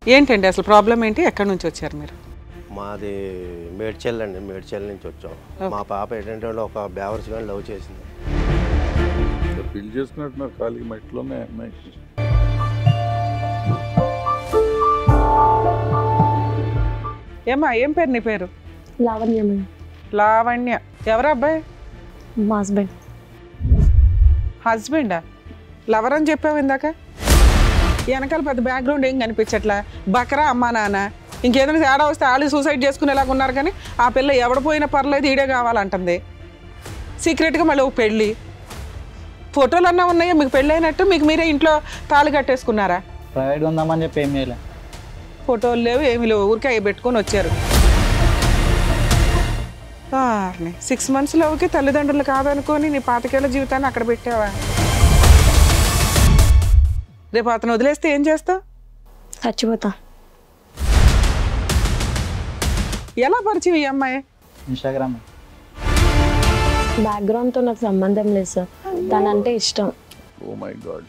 ఏంటండి అసలు ప్రాబ్లం ఏంటి ఎక్కడి నుంచి వచ్చారు మీరు మాది మేడ్చల్ అండి మేడ్చల్ నుంచి వచ్చాం మా పాప ఏంటంటే ఒక బేవర్స్ కానీ లవ్ చేసింది పెళ్లి చేసుకున్నట్టున్నారు ఖాళీ మట్టిలోనే అమ్మాయి ఏమ్మా ఏం పేరు నీ పేరు లావణ్యం లావణ్య ఎవరు అబ్బాయి మా హస్బెండ్ హస్బెండా లవర్ అని చెప్పావు ఇందాక వెనకాల పెద్ద బ్యాక్గ్రౌండ్ ఏం కనిపించట్లా బకరా అమ్మా నాన్న ఇంకేదైనా తేడా వస్తే వాళ్ళు సూసైడ్ చేసుకునేలాగా ఉన్నారు కానీ ఆ పిల్ల ఎవడ పోయినా పర్లేదు ఈడే కావాలంటుంది సీక్రెట్గా మళ్ళీ ఒక పెళ్ళి ఫోటోలు అన్నా ఉన్నాయా మీకు పెళ్ళి అయినట్టు మీకు మీరే ఇంట్లో తాళి కట్టేసుకున్నారా ప్రైవేట్గా ఉందామని చెప్పి ఏం చేయలే ఫోటోలు లేవు ఏమీ లేవు ఊరికే అవి పెట్టుకొని వచ్చారు సిక్స్ మంత్స్ లోకి తల్లిదండ్రులు కాదనుకొని నీ పాతికేళ్ల జీవితాన్ని అక్కడ పెట్టావా రేపు అతను వదిలేస్తే ఏం చేస్తావు చచ్చిపోతా ఎలా పరిచయం ఈ అమ్మాయి ఇన్స్టాగ్రామ్ బ్యాక్గ్రౌండ్తో నాకు సంబంధం లేదు సార్ తనంటే ఇష్టం ఓ మై గాడ్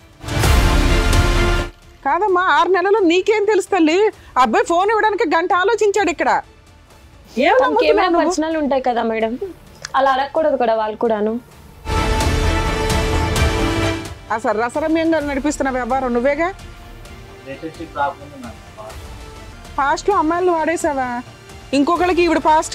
కాదమ్మా ఆరు నెలలు నీకేం తెలుసు తల్లి ఆ అబ్బాయి ఫోన్ ఇవ్వడానికి గంట ఆలోచించాడు ఇక్కడ ఏం తనకి నమ్ముతున్నావు ఏమైనా నువ్వు? పర్సనల్ ఉంటాయి కదా మేడం అలా అడగకూడదు కదా వాళ్ళు కూడాను అసలు రసరమ్యంగా నడిపిస్తున్న వ్యాపారం నువ్వేగా పాస్ట్లో అమ్మాయిలు వాడేసావా ఇంకొకళ్ళకి ఈవిడ పాస్ట్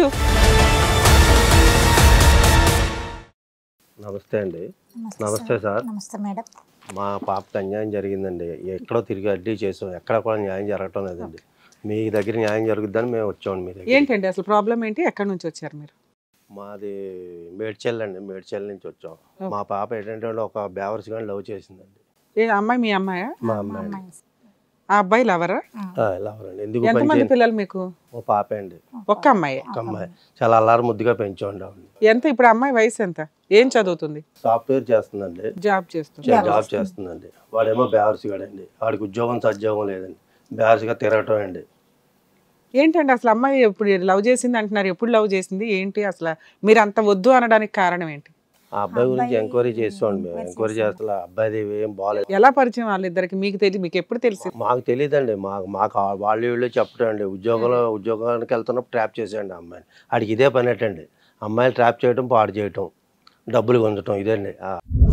నమస్తే అండి నమస్తే సార్ నమస్తే మేడం మా పాపకి అన్యాయం జరిగిందండి ఎక్కడో తిరిగి అడ్డీ చేసాం ఎక్కడ కూడా న్యాయం జరగటం లేదండి మీ దగ్గర న్యాయం జరుగుద్దని మేము వచ్చామండి మీ దగ్గర ఏంటండి అసలు ప్రాబ్లం ఏంటి ఎక్కడి నుంచి వచ్చారు మీరు మాది మేడ్చల్ అండి మేడ్చల్ నుంచి వచ్చాం మా పాప ఏంటంటే ఒక బేవర్స్ కానీ లవ్ చేసిందండి ఏ అమ్మాయి మీ అమ్మాయా మా అమ్మాయి ఆ అబ్బాయి లవరా ఎవరండి ఎందుకు ఎంతమంది పని పిల్లలు మీకు ఓ పాపే అండి ఒక్క అమ్మాయి ఒక అమ్మాయి చాలా అల్లారు ముద్దుగా పెంచండి ఆవిడ ఎంత ఇప్పుడు అమ్మాయి వయసు ఎంత ఏం చదువుతుంది సాఫ్ట్వేర్ చేస్తుందండి జాబ్ చేస్తుంది చే- జాబ్ చేస్తుందండి వాడేమో బేవర్స్ అండి వాడికి ఉద్యోగం సద్యోగం లేదండి బేవర్స్గా తిరగటం అండి ఏంటండి అసలు అమ్మాయి ఇప్పుడు లవ్ చేసింది అంటున్నారు ఎప్పుడు లవ్ చేసింది ఏంటి అసలు మీరు అంత వద్దు అనడానికి కారణం ఏంటి ఆ అబ్బాయి గురించి ఎంక్వైరీ చేస్తామండి మేము ఎంక్వైరీ చేస్తే ఆ అబ్బాయిది ఏం బాగాలేదు ఎలా పరిచయం వాళ్ళిద్దరికి మీకు తెలియదు మీకు ఎప్పుడు తెలిసి మాకు తెలియదండి మాకు మాకు ఆ- వాళ్ళు వీళ్ళు చెప్పడం అండి ఉద్యోగంలో ఉద్యోగానికి వెళ్తున్నప్పుడు ట్రాప్ చేసేయండి ఆ అమ్మాయిని ఆడికి ఇదే పని అండి అమ్మాయిలు ట్రాప్ చేయడం పాడు చేయటం డబ్బులు గుంజటం ఇదండి ఆ,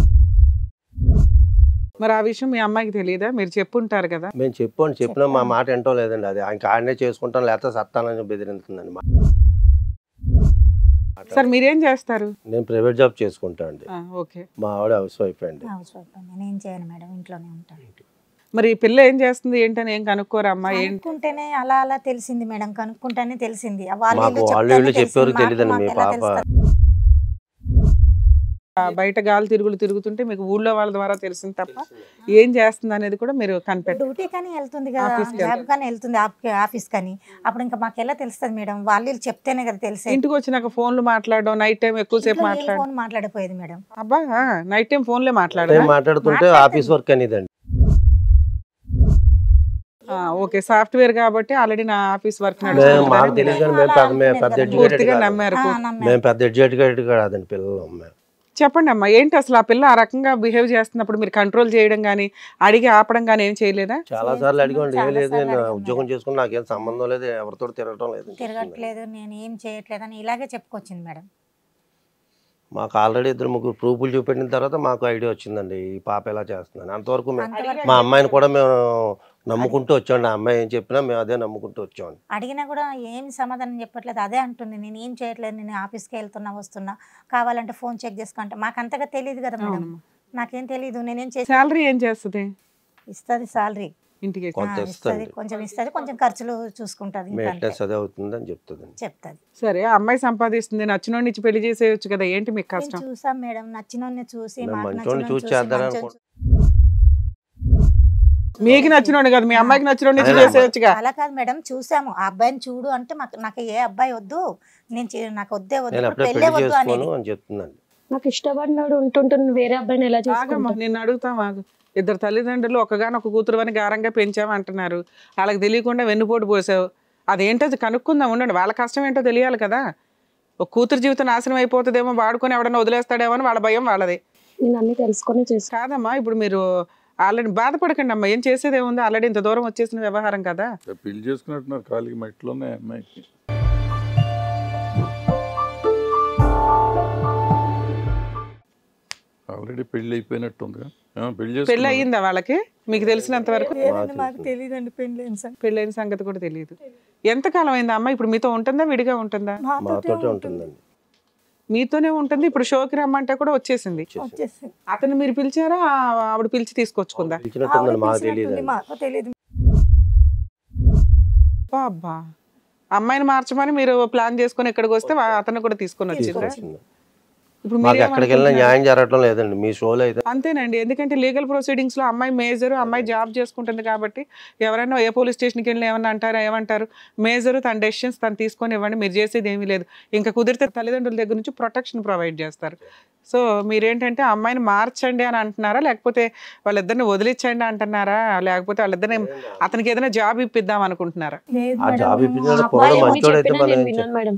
మరి ఆ విషయం మీ అమ్మాయికి తెలియదా మీరు చెప్పుంటారు కదా మేము చెప్పండి చెప్పినా మా మాట ఎంటో లేదండి అది ఇంకా ఆడనే చేసుకుంటాం లేకపోతే సత్తానని బెదిరింతుందండి మా- సార్ మీరేం చేస్తారు నేను ప్రైవేట్ జాబ్ చేసుకుంటా అండి ఆ, ఓకే మా ఆవిడ హౌస్ వైఫ్ అండి హౌస్ వైఫ్ నేను ఏం చేయను మేడం ఇంట్లోనే ఉంటాను మరి ఈ పిల్ల ఏం చేస్తుంది ఏంటని ఏం కనుక్కోరా అమ్మా ఏంటి కనుక్కుంటేనే అలా అలా తెలిసింది మేడం కనుక్కుంటేనే తెలిసింది వాళ్ళు మాకు వీళ్ళు వాళ్ళు చెప్తేనే వీళ్ళు తెలిసింది. చెప్పేవారు మాకు- తెలియదండి మాకు మీ ఎలా పాప తెలుస్తుంది? ఆ, బయట గాలి తిరుగులు తిరుగుతుంటే మీకు ఊళ్ళో వాళ్ళ ద్వారా తెలిసింది తప్ప ఏం చేస్తుంది అనేది కూడా మీరు కనిపెట్టారు డ్యూటీ కానీ వెళ్తుంది కదా ఆఫీస్కి జాబ్ కానీ వెళ్తుంది ఆఫ్- ఆఫీస్ కానీ అప్పుడు ఇంకా మాకు ఎలా తెలుస్తుంది మేడం వాళ్ళు వీళ్ళు చెప్తేనే కదా తెలిసేది ఇంటికి వచ్చినాక ఫోన్లు మాట్లాడడం నైట్ టైం ఎక్కువసేపు ఇంట్లో ఏ మాట్లాడడం ఫోన్ మాట్లాడిపోయేది మేడం అబ్బా నైట్ టైం ఫోన్లే నేను మాట్లాడదా మాట్లాడుతుంటే మాట్లాడుతుంది. ఆఫీస్ వర్క్ అనేదండి ఆ, ఓకే సాఫ్ట్వేర్ కాబట్టి ఆల్రెడీ నా ఆఫీస్ వర్క్ మేము మాకు తెలియదు కానీ మేము పెద్ద మేము పెద్ద ఎడ్యుకేటెడ్ పూర్తిగా కాదు. నమ్మారు ఆ, నమ్మాను. మేము పెద్ద ఎడ్యుకేటెడ్ కాదండి పిల్లలు మేము చెప్పండి అమ్మా ఏంటి అసలు ఆ పిల్ల ఆ రకంగా బిహేవ్ చేస్తున్నప్పుడు మీరు కంట్రోల్ చేయడం కానీ అడిగి ఆపడం కానీ ఏం చేయలేదా చాలా సార్లు అడిగాను చాలా ఏం లేదు సార్లు నేను అడిగాను ఉద్యోగం చేసుకుని నాకేం సంబంధం లేదు ఎవరితో తిరగటం లేదు తిరగట్లేదు నేను ఏం చేయట్లేదు అని ఇలాగే చెప్పుకొచ్చింది మేడం మాకు ఆల్రెడీ ఇద్దరు ముగ్గురు ప్రూఫ్లు చూపెట్టిన తర్వాత మాకు ఐడియా వచ్చిందండి ఈ పాప ఎలా చేస్తుందని అంతవరకు మేము అంతవరకు మా అమ్మాయిని కూడా మేము నమ్ముకుంటూ వచ్చామండి ఆ అమ్మాయి ఏం చెప్పినా మేము అదే నమ్ముకుంటూ వచ్చామండి అడిగినా కూడా ఏం సమాధానం చెప్పట్లేదు అదే అంటుంది నేను ఏం చేయట్లేదు నేను ఆఫీస్కి వెళ్తున్నా వస్తున్నా కావాలంటే ఫోన్ చెక్ చేసుకుంటా మాకు అంతగా తెలియదు కదా మేడం అవునమ్మా. నాకేం తెలియదు నేనేం చేసి శాలరీ ఏం చేస్తుంది ఇస్తుంది సాలరీ ఇంటికి కొంత ఇస్తుంది ఇస్తుంది కొంచెం ఇస్తుంది కొంచెం ఖర్చులు చూసుకుంటుంది ఇంకా అంతే. మెయింటెనెన్స్ అదే అవుతుంది అని చెప్తుందండి చెప్తుంది సరే ఆ అమ్మాయి సంపాదిస్తుంది నచ్చినోడిని ఇచ్చి పెళ్లి చేసేయచ్చు కదా ఏంటి మీకు మేము కష్టం చూసాం మేడం నచ్చినోడిని చూసి మేము మాకు మంచోడిని నచ్చినోడిని చూసి చూసి చేద్దారని మంచోడిని మీకు నచ్చినోడు కదా మీ అమ్మాయికి నచ్చినోడిని ఇచ్చి అదే. చేసేయచ్చుగా అలా కాదు మేడం చూసాము ఆ అబ్బాయిని చూడు అంటే మాకు నాకు ఏ అబ్బాయి వద్దు నేను చే- నాకు వద్దే వద్దు నేను ఇప్పుడు అప్పుడే పెళ్ళే పెళ్లి వద్దు అనేది చేసుకోను అని చెప్తుందండి నాకు ఇష్టపడినాడు ఉంటుంటున్న వేరే అబ్బాయిని ఎలా ఆగమ్మా చేసుకుంటా నేను అడుగుతా మాకు ఇద్దరు తల్లిదండ్రులు ఒకగాని ఒక కూతురు అని గారంగా పెంచాము అంటున్నారు వాళ్ళకి తెలియకుండా వెన్నుపోటు పోసావు అదేంటో అది కనుక్కుందాం ఉండండి వాళ్ళ కష్టం ఏంటో తెలియాలి కదా ఒక కూతురు జీవితం నాశనం అయిపోతుందేమో వాడుకొని ఎవడన్నా వదిలేస్తాడేమో అని వాళ్ళ భయం వాళ్ళది నేను అన్ని తెలుసుకొని చేస్తాను కాదమ్మా ఇప్పుడు మీరు ఆల్రెడీ బాధపడకండి అమ్మా ఏం చేసేది ఏముంది ఆల్రెడీ ఇంత దూరం వచ్చేసిన వ్యవహారం కదా పెళ్లి చేసుకున్నట్టున్నారు ఖాళీగా మా ఇంట్లోనే అమ్మాయికి ఆల్రెడీ పెళ్లి అయిపోయినట్టుందిగా ఆ, పెళ్లి పెళ్ళి చేసుకున్నారు. అయ్యిందా వాళ్ళకి మీకు తెలిసినంత వరకు లేదండి మాకు తెలియదండి పెళ్ళైన సంగతి పెళ్ళైన సంగతి కూడా తెలియదు ఎంతకాలం అయిందా అమ్మ ఇప్పుడు మీతో ఉంటుందా విడిగా ఉంటుందా మాతోటే ఉంటుందండి మీతోనే ఉంటుంది ఇప్పుడు షోకి రమ్మంటే కూడా వచ్చేసింది వచ్చేసి అతను మీరు పిలిచారా ఆ- ఆవిడ పిలిచి తీసుకొచ్చుకుందా పిలిచినట్టుందండి మాకు తెలియదు మాకు తెలియదు అబ్బా, అబ్బా అమ్మాయిని మార్చమని మీరు ప్లాన్ చేసుకొని ఇక్కడికి వస్తే వా- అతను కూడా తీసుకొని వచ్చిందా ఇప్పుడు మాకు మీరు ఎక్కడికి వెళ్ళినా న్యాయం జరగటం లేదండి మీ షోలో అయితే అంతేనండి ఎందుకంటే లీగల్ ప్రొసీడింగ్స్ లో అమ్మాయి మేజర్ అమ్మాయి జాబ్ చేసుకుంటుంది కాబట్టి ఎవరైనా ఏ పోలీస్ స్టేషన్కి వెళ్ళి ఏమన్నా అంటారా ఏమంటారు మేజర్ తన డెసిషన్స్ తను తీసుకొని ఇవ్వండి మీరు చేసేది ఏమీ లేదు ఇంకా కుదిరితే తల్లిదండ్రుల దగ్గర నుంచి ప్రొటెక్షన్ ప్రొవైడ్ చేస్తారు సో మీరేంటంటే అమ్మాయిని మార్చండి అని అంటున్నారా లేకపోతే వాళ్ళిద్దరిని వదిలించండి అంటున్నారా లేకపోతే వాళ్ళిద్దరిని అతనికి ఏదైనా జాబ్ ఇప్పిద్దాం అనుకుంటున్నారా లేదు ఆ మేడం, జాబ్ మేము ఇప్పించాడు ఆ పొరలో అబ్బాయి ఎన్ని మంచోడైతే చెప్పినా మనం నేను ఏం విన్నాను మేడం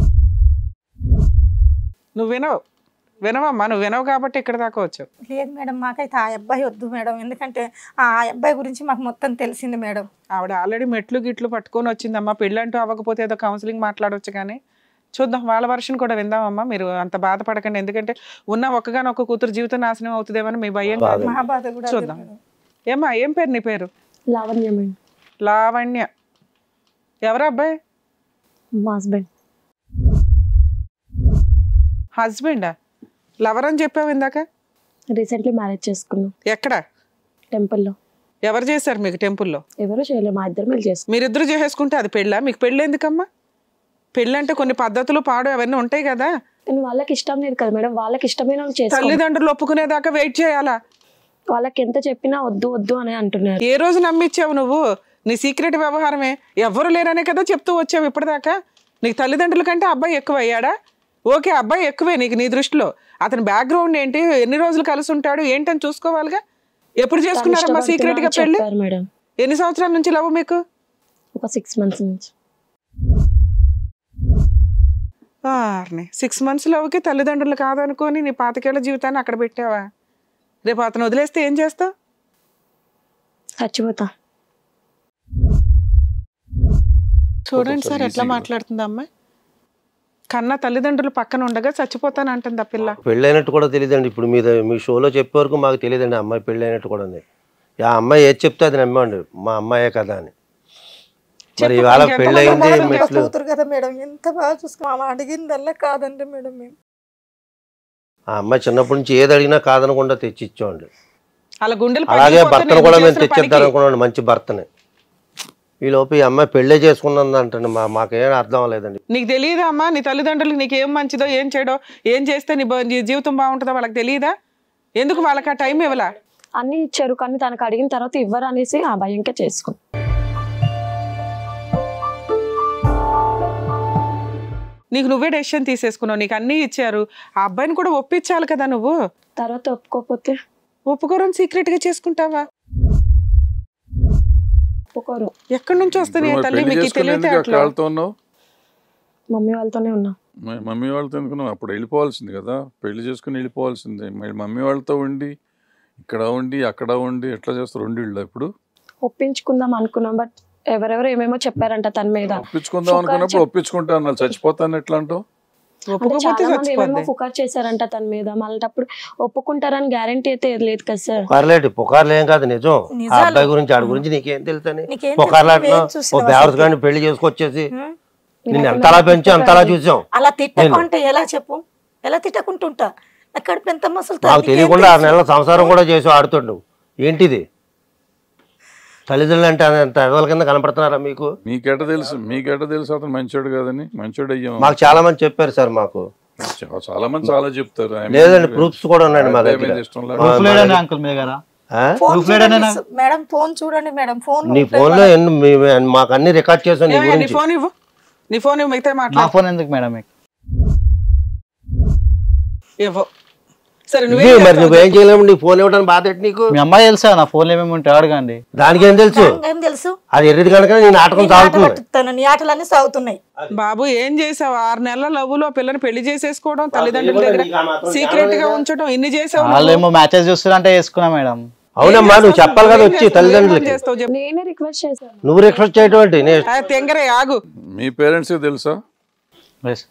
నువ్వు వినవు వినవమ్మా నువ్వు వినవు కాబట్టి ఇక్కడ దాకా వచ్చావు లేదు మేడం మాకైతే ఆ అబ్బాయి వద్దు మేడం ఎందుకంటే ఆ అబ్బాయి గురించి మాకు మొత్తం తెలిసింది మేడం ఆవిడ ఆల్రెడీ మెట్లు గిట్లు పట్టుకొని వచ్చిందమ్మా పెళ్ళంటూ అవ్వకపోతే ఏదో కౌన్సిలింగ్ మాట్లాడవచ్చు కానీ చూద్దాం వాళ్ళ వర్షన్ కూడా విందామమ్మా మీరు అంత బాధపడకండి ఎందుకంటే ఉన్న ఒక్కగానొక్క కూతురు జీవితం నాశనం అవుతుందేమని మీ భయం కాదు మా బాధ కూడా అదే చూద్దాం మేడం. ఏమ్మా ఏం పేరు నీ పేరు లావణ్య మేడం లావణ్య ఎవరు అబ్బాయి మా హస్బెండ్ హస్బెండా లవర్ అని చెప్పావు ఇందాక రీసెంట్లీ మ్యారేజ్ చేసుకున్నాం ఎక్కడ టెంపుల్లో ఎవరు చేశారు మీకు టెంపుల్లో ఎవరు చేయలేదు మా ఇద్దరు మీరు చేసుకున్నాం మీరిద్దరు చేసేసుకుంటే అది పెళ్ళా మీకు పెళ్ళి ఎందుకమ్మా పెళ్ళి అంటే కొన్ని పద్ధతులు పాడు అవన్నీ ఉంటాయి కదా కానీ వాళ్ళకి ఇష్టం లేదు కదా మేడం వాళ్ళకి ఇష్టమైన వాళ్ళు చేసుకో తల్లిదండ్రులు ఒప్పుకునేదాకా వెయిట్ చేయాలా వాళ్ళకి ఎంత చెప్పినా వద్దు వద్దు అని అంటున్నారు ఏ రోజు నమ్మిచ్చావు నువ్వు నీ సీక్రెట్ వ్యవహారమే ఎవ్వరు లేరనే కదా చెప్తూ వచ్చావు ఇప్పటిదాకా నీకు తల్లిదండ్రుల కంటే అబ్బాయి ఎక్కువ అయ్యాడా ఓకే అబ్బాయి ఎక్కువే నీకు నీ దృష్టిలో అతని బ్యాక్గ్రౌండ్ ఏంటి ఎన్ని రోజులు కలిసి ఉంటాడు ఏంటని చూసుకోవాలిగా ఎప్పుడు చేసుకున్నారమ్మా సీక్రెట్ గా పెళ్ళి చెప్పారు మేడం ఎన్ని సంవత్సరాల నుంచి లవ్ మీకు ఒక సిక్స్ మంత్స్ నుంచి సిక్స్ మంత్స్ లవ్కి తల్లిదండ్రులు కాదనుకొని నీ పాతికేళ్ల జీవితాన్ని అక్కడ పెట్టావా రేపు అతను వదిలేస్తే ఏం చేస్తావు చచ్చిపోతా చూడండి సార్ ఎట్లా easy గా. మాట్లాడుతుంది అమ్మాయి కన్నా తల్లిదండ్రులు పక్కన ఉండగా చచ్చిపోతాను అంటుంది ఆ పిల్ల పెళ్ళైనట్టు కూడా తెలియదండి ఇప్పుడు మీ మీ షోలో చెప్పే వరకు మాకు తెలియదండి అమ్మాయి పెళ్ళైనట్టు కూడా ఉంది ఆ అమ్మాయి ఏది చెప్తే అది నమ్మండి మా అమ్మాయే కదా అని మరి చెప్పు, ఇవాళ ఇంకెంత పెళ్ళయింది మంది మా మెట్లు కూతురు కదా మేడం ఎంత బాగా చూసుకున్నాం ఆమె అడిగిందల్లా కాదండి మేడం మేము ఆ అమ్మాయి చిన్నప్పటి నుంచి ఏది అడిగినా కాదనకుండా తెచ్చి ఇచ్చామండి అలా గుండెలు అలాగే పగిలిపోతున్నాయి భర్తను కూడా నువ్వు మేము చేసిన తెచ్చిద్దాం పనికి. అనుకున్నాను మంచి భర్తని ఈ లోపు ఈ అమ్మాయి పెళ్ళే చేసుకున్నది అంటండి మా మాకేం అర్థం అవ్వలేదండి నీకు తెలియదా అమ్మా నీ తల్లిదండ్రులకు నీకు ఏం మంచిదో ఏం చేయడో ఏం చేస్తే నీ బ- నీ జీవితం బాగుంటుందో వాళ్ళకి తెలియదా ఎందుకు వాళ్ళకి ఆ టైం ఇవ్వలా అన్ని ఇచ్చారు కానీ తనకు అడిగిన తర్వాత ఇవ్వరు అనేసి ఆ భయంకే చేసుకున్నాం నీకు నువ్వే డెసిషన్ తీసేసుకున్నావు నీకు అన్నీ ఇచ్చారు ఆ అబ్బాయిని కూడా ఒప్పించాలి కదా నువ్వు తర్వాత ఒప్పుకోకపోతే ఒప్పుకోరని సీక్రెట్ గా చేసుకుంటావా ఒప్పుకోరు ఎక్కడి నుంచి వస్తుంది ఇప్పుడు మరి తల్లి పెళ్లి మీకు చేసుకుని తెలియతే ఎందుకు అట్లా అక్కడితో ఉన్నావు మమ్మీ వాళ్ళతోనే ఉన్నా మ- మమ్మీ వాళ్ళతో ఎందుకున్నావు అప్పుడు వెళ్ళిపోవాల్సింది కదా పెళ్లి చేసుకుని వెళ్ళిపోవాల్సింది మళ్ళీ మమ్మీ వాళ్ళతో ఉండి ఇక్కడ ఉండి అక్కడ ఉండి ఎట్లా చేస్తారు రెండు ఇళ్ళు ఇప్పుడు ఒప్పించుకుందాం అనుకున్నాం బట్ ఎవరెవరు ఏమేమో చెప్పారంట తన మీద ఒప్పించుకుందాం అనుకున్నప్పుడు ఒప్పించుకుంటా అన్నారు చచ్చిపోతాను ఎట్లా అంటావు అంటే ఒప్పుకోకపోతే చాలా మంది ఏమేమో చచ్చిపోద్ది ఫుకార్ చేశారంట తన మీద మళ్ళీ ఒప్పుకుంటారని గ్యారంటీ అయితే లేదు కదా సార్ పుకార్లేటి పుకార్లు ఏం కాదు నిజం ఆ నిజాలు. అబ్బాయి గురించి ఆడి గురించి నీకేం తెలుసని నీకేం పుకార్లు తెలుసు? ఆడినా నువ్వేం చూసినావు ఓ బేవర్స్ అసలు? కానీ పెళ్లి చేసుకొచ్చేసి హ్మ్? నిన్ను ఎంతలా పెంచి అంతలా చూసాం అలా తిట్టకుంటే ఎలా చెప్పు ఎలా తిట్టకుంటుంటా నా కడుపు ఎంత మసలు మాకు తెలియకుండా ఆరు నెలల సంసారం కూడా చేసి ఆడుతుండు ఏంటిది తల్లిదండ్రులు అంటే అంత ఎదవల కింద కనపడుతున్నారా మీకు మీకెట తెలుసు మీకెట తెలుసు అతను మంచోడు కాదని మంచోడు అయ్యాం మాకు చాలా మంది చెప్పారు సార్ మాకు చా- చాలా మంది చాలా చెప్తారు ఆయన లేదండి ప్రూఫ్స్ కూడా ఉన్నాయండి మా ఆయన దగ్గర మీద ఇష్టం లేక- మా- ప్రూఫ్ లేడని అంకుల్ మీ దగ్గర ఆ? ఫోన్ ప్రూఫ్ లేడనే చూడండి నాకు- మేడం ఫోన్ చూడండి మేడం ఫోన్ నీ ఫోన్ లో ఎన్ని మీ- మాకు అన్ని రికార్డ్ చేసాం నీ ఏమయ్యా, నీ గురించి ఫోన్ ఇవ్వు నీ ఫోన్ ఇవ్వు మిగతా నా మాట్లాడు ఫోన్ ఎందుకు మేడం మీకు ఇవ్వు సరే ఇది నువ్వే మరి నువ్వేం చేయలేము నీ ఫోన్ ఇవ్వడానికి బాధ ఏంటి నీకు మీ అమ్మాయి తెలుసా నా ఫోన్లో ఏమేమి ఉంటాయి అడగండి దానికి ఏం తెలుసు ఏం తెలుసు అది ఎర్రిది కనుక నీ నాటకం నీ ఆట సాగుతుంది పట్టుతాను నీ ఆటలన్నీ సాగుతున్నాయి బాబు ఏం చేసావు ఆరు నెలల లవ్వులో పిల్లని పెళ్లి చేసేసుకోవడం తల్లిదండ్రుల దగ్గర సీక్రెట్ గా ఉంచడం ఇన్ని చేసావు నువ్వు. వాళ్ళు ఏమో మ్యాచెస్ చూస్తారంటే వేసుకున్నా మేడం అవునమ్మా నువ్వు చెప్పాలి కదా వచ్చి ఏం తల్లిదండ్రులకి చేస్తావు చెప్పు నేనే రిక్వెస్ట్ చేశాను నువ్వు రిక్వెస్ట్ చేయటం ఏంటి నేను ఆ, తెంగరే ఆగు మీ పేరెంట్స్కి తెలుసా ఎస్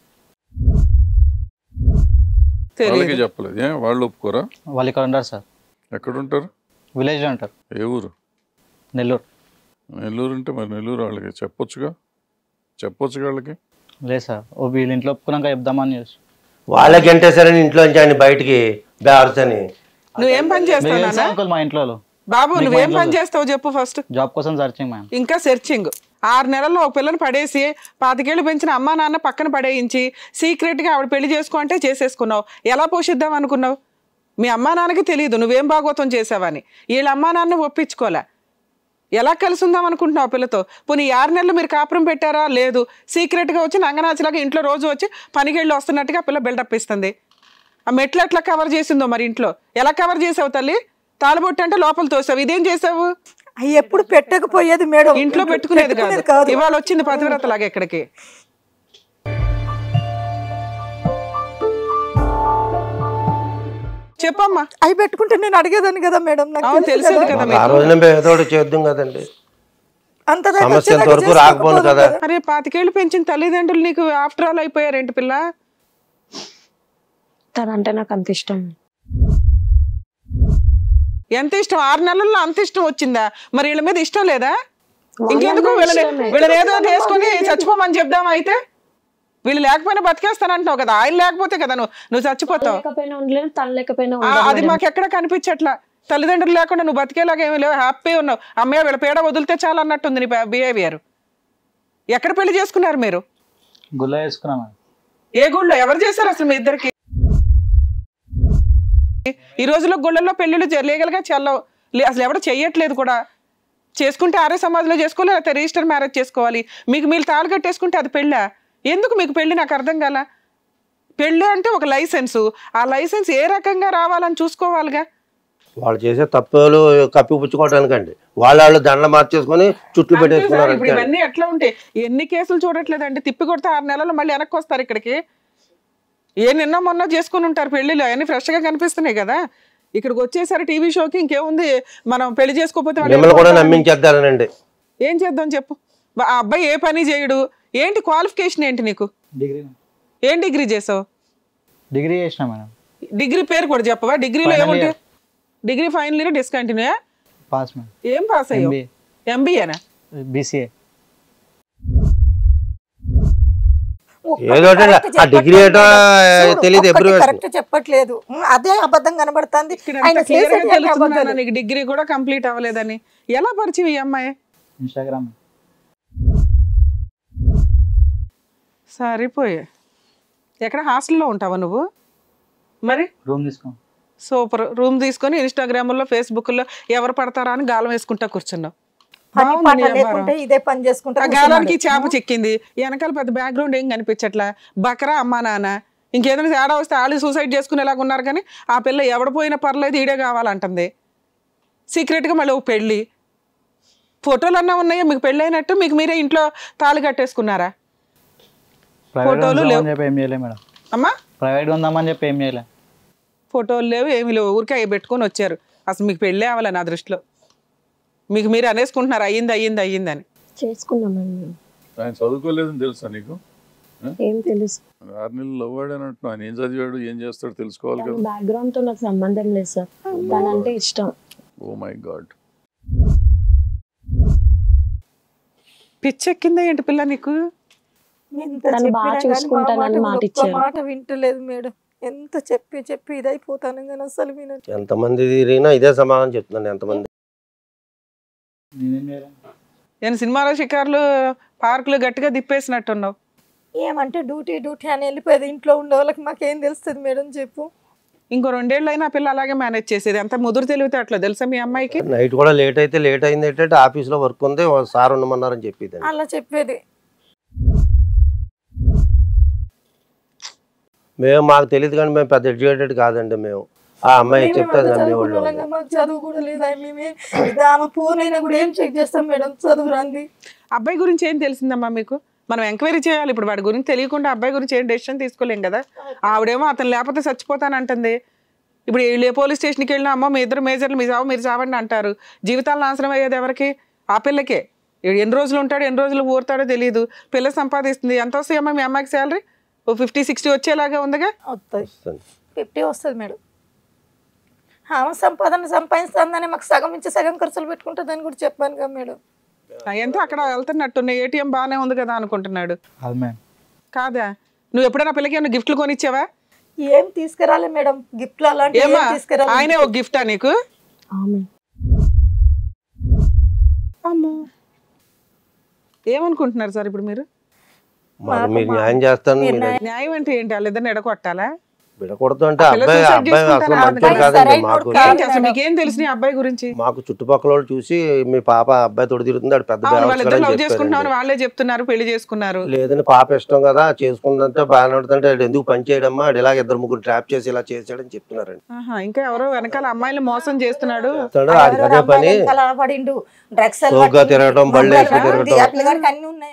వాళ్ళకి తెలియదు చెప్పలేదు ఏ వాళ్ళు ఒప్పుకోరా వాళ్ళు ఇక్కడ ఉంటారు సార్ ఎక్కడుంటారు విలేజ్లో ఉంటారు ఏ ఊరు నెల్లూరు నెల్లూరు అంటే మరి నెల్లూరు వాళ్ళకి చెప్పొచ్చుగా చెప్పొచ్చుగా వాళ్ళకి లేదు సార్ ఓ వీళ్ళ ఇంట్లో ఒప్పుకున్నాక చెప్దామని చేసి వాళ్ళకి ఎంటేసారని ఇంట్లో నుంచి ఆయన బయటికి బ్యావర్స్ అని నువ్వేం పని చేస్తావు మీకు నాన్న తెలుసా అంకుల్ మా ఇంట్లో బాబు మీకు నువ్వేం మా పని ఇంట్లో చేస్తావు చెప్పు ఫస్ట్ జాబ్ కోసం సర్చింగ్ మ్యామ్ ఇంకా సెర్చింగ్ ఆరు నెలల్లో ఒక పిల్లని పడేసి పాతికేళ్ళు పెంచిన అమ్మా నాన్న పక్కన పడేయించి సీక్రెట్గా ఆవిడ పెళ్లి చేసుకో అంటే చేసేసుకున్నావు ఎలా పోషిద్దాం అనుకున్నావు మీ అమ్మా నాన్నకి తెలియదు నువ్వేం భాగోతం చేసావని వీళ్ళ అమ్మా నాన్న ఒప్పించుకోలే ఎలా కలిసి ఉందాం అనుకుంటున్నావు ఆ పిల్లతో పోనీ ఈ ఆరు నెలలు మీరు కాపురం పెట్టారా లేదు సీక్రెట్గా వచ్చి నంగనాచిలాగా ఇంట్లో రోజు వచ్చి పనికెళ్ళి వస్తున్నట్టుగా ఆ పిల్ల బిల్డప్ ఇస్తుంది ఆ మెట్లు ఎట్లా కవర్ చేసిందో మరి ఇంట్లో ఎలా కవర్ చేసావు తల్లి తాళబొట్టు అంటే లోపల తోసావు ఇదేం చేసావు అవి ఎప్పుడు పెట్టకపోయేది మేడం ఇంట్లో పెట్టుకునేది కాదు ఇవాళ వచ్చింది పతివ్రత లాగా ఇక్కడికి చెప్పమ్మా అవి పెట్టుకుంటే నేను అడిగేదాన్ని కదా మేడం నాకు అవును తెలుసు తెలిసేది కదా. కదా ఆ మీకు రోజున మేము ఏదో ఒకటి చేద్దాం కదండి అంత దాకా సమస్య వచ్చేదాకా ఎంతవరకు రాకపోను చేసుకోకపోదు కదా అరే పాతికేళ్ళు పెంచిన తల్లిదండ్రులు నీకు ఆఫ్టర్ ఆల్ అయిపోయారేంటి పిల్ల తనంటే నాకు అంత ఇష్టం ఎంత ఇష్టం ఆరు నెలల్లో అంత ఇష్టం వచ్చిందా మరి వీళ్ళ మీద ఇష్టం లేదా వాళ్ళ ఇంకెందుకు మీద వీళ్ళని ఇష్టమే. వీళ్ళని ఏదో ఒకటి వేసుకొని చచ్చిపోమని చెప్దామా అయితే వీళ్ళు లేకపోయినా బతికేస్తానంటున్నావు కదా ఆయన లేకపోతే కదా నువ్వు నువ్వు చచ్చిపోతావు లేకపోయినా ఉండలేను తను లేకపోయినా ఆ, ఉండను అది మేడం. మాకు ఎక్కడ కనిపించట్లా తల్లిదండ్రులు లేకుండా నువ్వు బతికేలాగా ఏమీ లేవు హ్యాపీ ఉన్నావు అమ్మయ్య వీళ్ళ పేడ వదిలితే చాలా అన్నట్టుంది నీ బిహేవియర్ ఎక్కడ పెళ్లి చేసుకున్నారు మీరు గుల్ల వేసుకున్నాం మ్యామ్ ఏ గుళ్ళో ఎవరు చేశారు అసలు మీ ఇద్దరికి ఈ రోజుల్లో గుళ్ళల్లో పెళ్ళిళ్ళు లీగల్గా చెల్లవు లే- అసలు ఎవరు చెయ్యట్లేదు కూడా చేసుకుంటే ఆర్య సమాజంలో చేసుకోవాలి లేకపోతే రిజిస్టర్ మ్యారేజ్ చేసుకోవాలి మీకు మీరు తాళి కట్టేసుకుంటే అది పెళ్ళా ఎందుకు మీకు పెళ్ళి నాకు అర్థం కాల పెళ్ళి అంటే ఒక లైసెన్సు ఆ లైసెన్స్ ఏ రకంగా రావాలని చూసుకోవాలిగా వాళ్ళు చేసే తప్పులు కప్పిపుచ్చుకోవడానికండి వాళ్ళ వాళ్ళు దండలు మార్చేసుకొని చుట్లు అంతే సార్, పెట్టేసుకున్నారు ఇప్పుడు అంతే ఇవన్నీ ఎట్లా ఉంటాయి ఎన్ని కేసులు చూడట్లేదండి తిప్పి కొడితే ఆరు నెలలు మళ్ళీ వెనక్కి వస్తారు ఇక్కడికి ఏ నిన్న మొన్న చేసుకుని ఉంటారు పెళ్ళిళ్ళు అవన్నీ ఫ్రెష్గా కనిపిస్తున్నాయి కదా ఇక్కడికి వచ్చేసరి టీవీ షోకి ఇంకేముంది మనం పెళ్లి చేసుకోకపోతే వాళ్ళు మిమ్మల్ని కూడా వెళ్ళిపోతారని. నమ్మించేద్దారనండి ఏం చేద్దాం చెప్పు ఆ అబ్బాయి ఏ పని చేయడు ఏంటి క్వాలిఫికేషన్ ఏంటి నీకు డిగ్రీ ఏం డిగ్రీ చేసావు డిగ్రీ చేసిన మేడం డిగ్రీ పేరు కూడా చెప్పవా డిగ్రీలో Final ఏముంటాయి year. Degree final year discontinue pass ma'am ఏం పాస్ అయ్యావు ఎంబీఏ ఎంబీఏనా బీసీఏ ఒక్కటి ఏదో ఒకటి correct ఆ డిగ్రీ ఏటో చెప్పట్లేదు. తెలియదు ఒక్కటి ఎప్పుడు correct చెప్పట్లేదు ఉమ్, అదే అబద్ధం కనబడుతుంది ఇక్కడ ఆయన అంత clear గా చేసేది అన్ని తెలుస్తుందా అబద్ధాలు. నీకు డిగ్రీ కూడా కంప్లీట్ అవ్వలేదని ఎలా పరిచయం ఈ అమ్మాయి ఇన్స్టాగ్రామ్ సరిపోయే ఎక్కడ హాస్టల్లో ఉంటావా నువ్వు మరి రూమ్ తీసుకో సూపర్ రూమ్ తీసుకొని ఇన్స్టాగ్రామ్లో ఫేస్బుక్లో ఎవరు పడతారా అని గాలం వేసుకుంటా కూర్చున్నావు పని బాగుంది పాట నీ వ్యవహారం. లేకుంటే ఇదే పని చేసుకుంటా ఆ గాలానికి కూర్చున్నాడు. చేప చెక్కింది వెనకాల పెద్ద బ్యాక్గ్రౌండ్ ఏం కనిపించట్లా బకరా అమ్మా నాన్న ఇంకేదైనా తేడా వస్తే వాళ్ళు సూసైడ్ చేసుకునేలాగా ఉన్నారు కానీ ఆ పిల్ల ఎవడ పోయినా పర్లేదు ఈడే కావాలంటుంది సీక్రెట్గా మళ్ళీ ఒక పెళ్ళి ఫోటోలు అన్నా ఉన్నాయా మీకు పెళ్ళి అయినట్టు మీకు మీరే ఇంట్లో తాళి కట్టేసుకున్నారా ప్రైవేట్ ఫోటోలు లేవు. ఉందామని చెప్పి ఏం చేయలే మేడం అమ్మా ప్రైవేట్ ఉందామని చెప్పి ఏం చేయలే ఫోటోలు లేవు ఏమీ లేవు ఊరికే అవి పెట్టుకొని వచ్చారు అసలు మీకు పెళ్ళే అవ్వాలి నా దృష్టిలో మీకు మీరు అనేసుకుంటున్నారు అయ్యింది అయ్యింది అయ్యిందని చేసుకున్నామండి మేము. ఆయన చదువుకోలేదని తెలుసా నీకు ఏం తెలుసు ఆరు నెలలు అవ్వాడని అంటున్నావు ఆయన ఏం చదివాడు ఏం చేస్తాడు తెలుసుకోవాలి తన కదా బ్యాక్గ్రౌండ్ తో నాకు సంబంధం లేదు సార్ తనంటే ఇష్టం ఓ మై గాడ్ పిచ్చెక్కిందా ఏంటి పిల్ల నీకు ఎంత తను బాగా చెప్పినా కానీ మా చూసుకుంటానని మాట మాట ఒక్క ఇచ్చారు. మాట వింటలేదు మేడం ఎంత చెప్పి చెప్పి ఇదైపోతాను కానీ అసలు వినట్లేదు ఎంతమంది తిరిగినా ఇదే సమాధానం చెప్తున్నాను ఎంతమంది నేనేం చేయలే నేను సినిమాలో షికార్లు పార్కులు గట్టిగా తిప్పేసినట్టున్నావు ఏమంటే డ్యూటీ డ్యూటీ అని వెళ్ళిపోయేది ఇంట్లో ఉండే వాళ్ళకి మాకేం తెలుస్తుంది మేడం చెప్పు ఇంకో రెండేళ్ళు అయినా పిల్ల అలాగే మేనేజ్ చేసేది ఎంత ముదురు తెలివితే అట్లా తెలుసా మీ అమ్మాయికి నైట్ కూడా లేట్ అయితే లేట్ అయింది ఏంటంటే ఆఫీస్లో వర్క్ ఉంది ఓ సార్ ఉండమన్నారని చెప్పేది అలా చెప్పేది మేము మాకు తెలియదు కానీ మేము పెద్ద ఎడ్యుకేటెడ్ కాదండి మేము ఆ అమ్మాయి మేమే చెప్తే అంత నమ్మేవాళ్ళు చదువుకున్న వాళ్ళం, మాకు చదువు కూడా లేదా మేమే ఇది ఆమె ఫోన్ అయినా కూడా ఏం చెక్ చేస్తాం మేడం చదువు రాంది అబ్బాయి గురించి ఏం తెలిసిందమ్మా మీకు మనం ఎంక్వైరీ చేయాలి ఇప్పుడు వాడి గురించి తెలియకుండా అబ్బాయి గురించి ఏం డెసిషన్ తీసుకోలేం కదా ఆవిడేమో అతను లేకపోతే చచ్చిపోతానంటుంది ఇప్పుడు వీళ్ళు ఏ పోలీస్ స్టేషన్కి వెళ్ళినా అమ్మ మీ ఇద్దరు మేజర్లు మీ చావు మీరు చావండి అంటారు జీవితాలు నాశనం అయ్యేది ఎవరికి ఆ పిల్లకే వీడు ఎన్ని రోజులు ఉంటాడో ఎన్ని రోజులు ఊరుతాడో తెలియదు పిల్ల సంపాదిస్తుంది ఎంత వస్తాయి అమ్మ మీ అమ్మాయికి శాలరీ ఓ ఫిఫ్టీ సిక్స్టీ వచ్చేలాగా ఉందిగా వస్తుంది వస్తుంది. ఫిఫ్టీ వస్తుంది మేడం ఆమె సంపాదన సంపాదిస్తుందని మాకు సగం ఇచ్చి సగం ఖర్చులు పెట్టుకుంటుందని కూడా చెప్పాను కదా మేడం ఆ, ఎంత అక్కడ వెళ్తున్నట్టున్న ఏటీఎం బాగానే ఉంది కదా అనుకుంటున్నాడు అది మేడం కాదా నువ్వు ఎప్పుడైనా పిల్లకి ఏమైనా గిఫ్ట్లు కొనిచ్చావా ఏం తీసుకురాలే మేడం గిఫ్ట్లు అలాంటి ఏమా తీసుకురాలే ఆయనే ఒక గిఫ్టా నీకు ఆమె అమ్మో ఏమనుకుంటున్నారు సార్ ఇప్పుడు మీరు మరి మీరు న్యాయం చేస్తాను మీరు మీరు న్యాయం అంటే ఏంటి వాళ్ళిద్దరిని ఎడగొట్టాలా విడకూడదు అంటే ఆ పిల్ల అబ్బాయి suicide అబ్బాయి అసలు చేసుకుంటారా? మంచోడు అబ్బాయి కాదండి సరైనోడు మాకు కాదు. ఏంటి అసలు మీకేం తెలుసు నీ అబ్బాయి గురించి మాకు చుట్టుపక్కల వాళ్ళు చూసి మీ పాప అబ్బాయి తోడు తిరుగుతుంది ఆడు పెద్ద అవును బేవర్స్ వాళ్ళిద్దరు అని లవ్ చెప్పారండి. చేసుకుంటున్నామని వాళ్ళే చెప్తున్నారు పెళ్లి చేసుకున్నారు లేదని పాప ఇష్టం కదా చేసుకుందంటే బాగానే ఉంటుందంటే ఆడు ఎందుకు పని చేయడమ్మా ఆడు ఇలా ఇద్దరు ముగ్గురు ట్రాప్ చేసి ఇలా చేసాడని చెప్తున్నారండి ఆహా, ఇంకా ఎవరో వెనకాల అమ్మాయిలు మోసం చేస్తున్నాడు చేస్తాడు, ఆడికి అదే పని పడిండు డ్రగ్స్ సోగ్గా తిరగటం, బళ్ళు వేసుకు తిరగటం. ఆ పిల్లగాడికి అన్ని ఉన్నాయి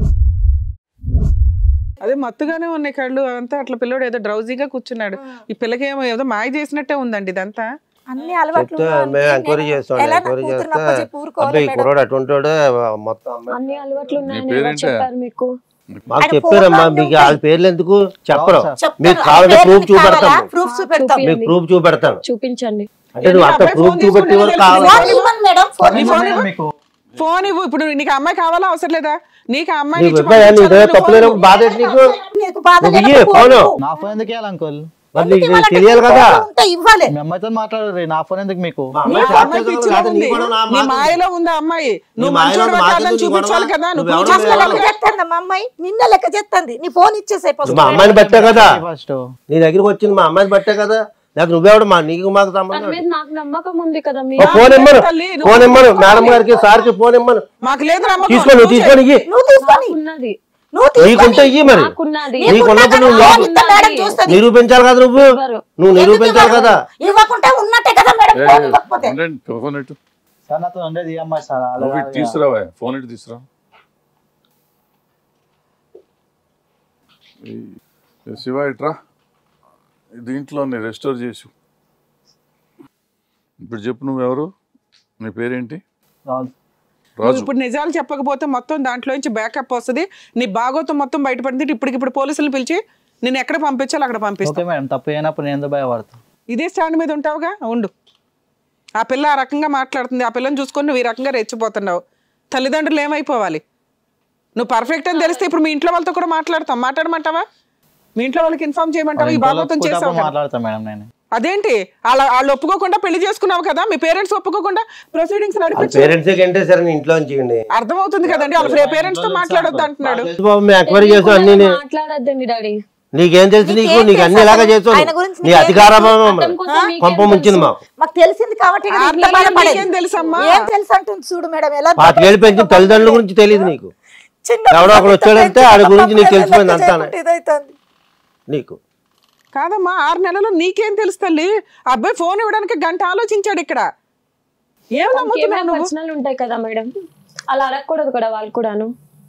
అదే మత్తుగానే ఉన్నాయి కళ్ళు అంతా అట్లా పిల్లోడు ఏదో డ్రౌజీగా కూర్చున్నాడు ఈ పిల్లకి ఏమో ఏదో మాయ చేసినట్టే ఉందండి ఇదంతా అన్ని అలవాట్లు చెప్తే ఉన్నాయి. మేము ఎంక్వైరీ నేను చేస్తాం ఎలా నా ఎంక్వైరీ కూతురుని చేస్తే అప్పచెప్పి ఊరుకోవాలి అబ్బాయి మేడం? కుర్రాడు అటువంటి వాడే, మొత్తం అమ్మాయి అన్ని అలవాట్లు ఉన్నాయని పేరేంటి? ఎవరు చెప్పారు మీకు మాకు ఆయన చెప్పారమ్మా ఫోన్లో మీకు ఉంటాయి. వాళ్ళ పేర్లు ఎందుకు చెప్పరు చెప్తాను. మీకు ఆ కావాలంటే పేర్లు ప్రూఫ్ కావాలా? చూపెడతాము ప్రూఫ్ చూపెడతాం మీకు ప్రూఫ్ చూపెడతాను చూపించండి అంటే నువ్వు అంత అబ్బాయి ప్రూఫ్ ఫోన్ చూపెట్టి తీసుకుని వాళ్ళు వెళ్ళి కావాలి ఫోన్ ఇవ్వండి మేడం ఫోన్ నీ ఇవ్వండి. ఫోన్ ఇవ్వు. మీకు ఫోన్ ఇవ్వు ఇప్పుడు నీకు అమ్మాయి కావాలా అవసరం లేదా నీకు ఆ అమ్మాయి నీకు ఇబ్బంది నీకు ఏదో తప్పు లేనప్పుడు బాధ ఏంటి నీకు నీకు బాధ నువ్వు ఇయ్యి లేనప్పుడు ఫోను ఫోన్ నా ఫోన్ ఎందుకు ఇవ్వాలి అంకుల్ మరి నీకు ఇవ్వాలంటే తెలియాలి కదా ఫోన్ ఉంటే ఇవ్వాలి మీ అమ్మాయితో మాట్లాడరు నా ఫోన్ ఎందుకు మీకు మా అమ్మాయి ఆ ట్రాప్ అమ్మాయి చేద్దాం పిచ్చిలో లేదా? నీ ఉంది. కూడా నా నీ మాట మాయలో ఉంది ఆ అమ్మాయి నువ్వు మాయలో మంచోడు మాకెందుకు కాదని నీ చూపించాలి గొడవ? కదా నువ్వు నువ్వు ప్రూవ్ ఎవరిని చేసుకోవాలి లెక్క కదా. చేస్తుంది మా అమ్మాయి నిన్న లెక్క చేస్తుంది నీ ఫోన్ ఇచ్చేసే మా అమ్మాయిని బట్టే కదా ఫస్ట్ నీ దగ్గరికి వచ్చింది మా అమ్మాయిని బట్టే కదా లేక నువ్వెవడు మా నీకు మాకు తన సంబంధం మీద నాకు నమ్మకం ఉంది కదా మీ ఓ ఫోన్ ఇమ్మను తల్లి, నువ్వు ఫోన్ ఇమ్మను మేడం గారికి సార్కి ఫోన్ ఇమ్మను మాకు లేదు నమ్మకం. తీసుకో నువ్వు తీసుకొని ఇయ్యి నువ్వు తీసుకొని ఉన్నది నువ్వు నీకుంటే ఇయ్యి మరి నాకున్నది నీకున్నప్పుడు నువ్వు ఫోన్ నిరూ- ఇస్తే మేడం చూస్తుంది నిరూపించాలి కదా నువ్వు ఇవ్వరు. నువ్వు నిరూపించాలి కదా ఇవ్వకుంటే ఉన్నట్టే కదా మేడం ఫోన్ ఇవ్వకపోతే ఉండండి, ఫోన్ ఇటు సార్ నాతో ఉండేది ఈ అమ్మాయి సార్ అలా నువ్వు ఇటు కాదు. తీసుకురావా ఫోన్ ఇటు తీసుకురా ఈ- శివ ఇట్రా దీంట్లోనే రెస్టోర్ చేసు ఇప్పుడు చెప్పు నువ్వెవరు నీ పేరేంటి రాజు. నువ్వు రాజు ఇప్పుడు నిజాలు చెప్పకపోతే మొత్తం దాంట్లో నుంచి బ్యాకప్ వస్తుంది నీ భాగోతం మొత్తం బయటపడింది ఇప్పటికిప్పుడు పోలీసులు పిలిచి నేను ఎక్కడ పంపించాలో అక్కడ పంపిస్తా ఓకే మేడం తప్పు అయినప్పుడు నేను ఎందుకు భయపడతాను ఇదే స్టాండ్ మీద ఉంటావుగా ఉండు ఆ పిల్ల ఆ రకంగా మాట్లాడుతుంది ఆ పిల్లని చూసుకొని నువ్వు ఈ రకంగా రెచ్చిపోతున్నావు తల్లిదండ్రులు ఏమైపోవాలి నువ్వు పర్ఫెక్ట్ అని తెలిస్తే ఇప్పుడు మీ ఇంట్లో వాళ్ళతో కూడా మాట్లాడతాం మాట్లాడమంటావా మీ ఇంట్లో వాళ్ళకి ఇన్ఫార్మ్ చేయమంటావా ఈ భాగవతం చేసావు కదా. మాట్లాడతాను మేడం నేను అదేంటి వాళ్ళ వాళ్ళు ఒప్పుకోకుండా పెళ్లి చేసుకున్నావు కదా మీ పేరెంట్స్ ఒప్పుకోకుండా ప్రొసీడింగ్స్ వాళ్ళ నడిపించు పేరెంట్స్ కంటే సరే నీ ఇంట్లో చేయండి అర్థమవుతుంది కదండి వాళ్ళ పేరెంట్స్ తో మాట్లాడొద్దు అంటున్నాడు తెలుసు బాబు మేము ఎంక్వైరీ చేసాం అన్ని నీ- మాట్లాడద్దండి డాడీ నీకేం తెలుసు నీకు నీకేం నీకు అన్ని తెలుసు ఇలాగా అసలు? చేసావు ఆయన గురించి నీ నీకేం అధికారం అతని కోసం మీకేం కొంప ముంచింది తెలుసు? మాకు మాకు తెలిసింది కాబట్టి కదా ఆ ఇంత పిల్లకి బాధపడేది. నీకేం తెలుసమ్మా? ఏం తెలుసు అంటుంది చూడు మేడం ఎలా పాతికేళ్ళు పెంచిన తల్లిదండ్రుల గురించి తెలియదు నీకు చిన్న ఎవడో ఒకడు వచ్చాడంటే ఆడి గురించి నీకు తెలిసిపోయింది అంతా ఇదైతుంది నీకు కాదమ్మా ఆరు నెలలు నీకేం తెలుసు తల్లి ఆ అబ్బాయి ఫోన్ ఇవ్వడానికి గంట ఆలోచించాడు ఇక్కడ ఏం నమ్ముతున్నావు నువ్వు పర్సనల్ ఉంటాయి కదా మేడం అలా అడగకూడదు కూడా వాళ్ళు కూడాను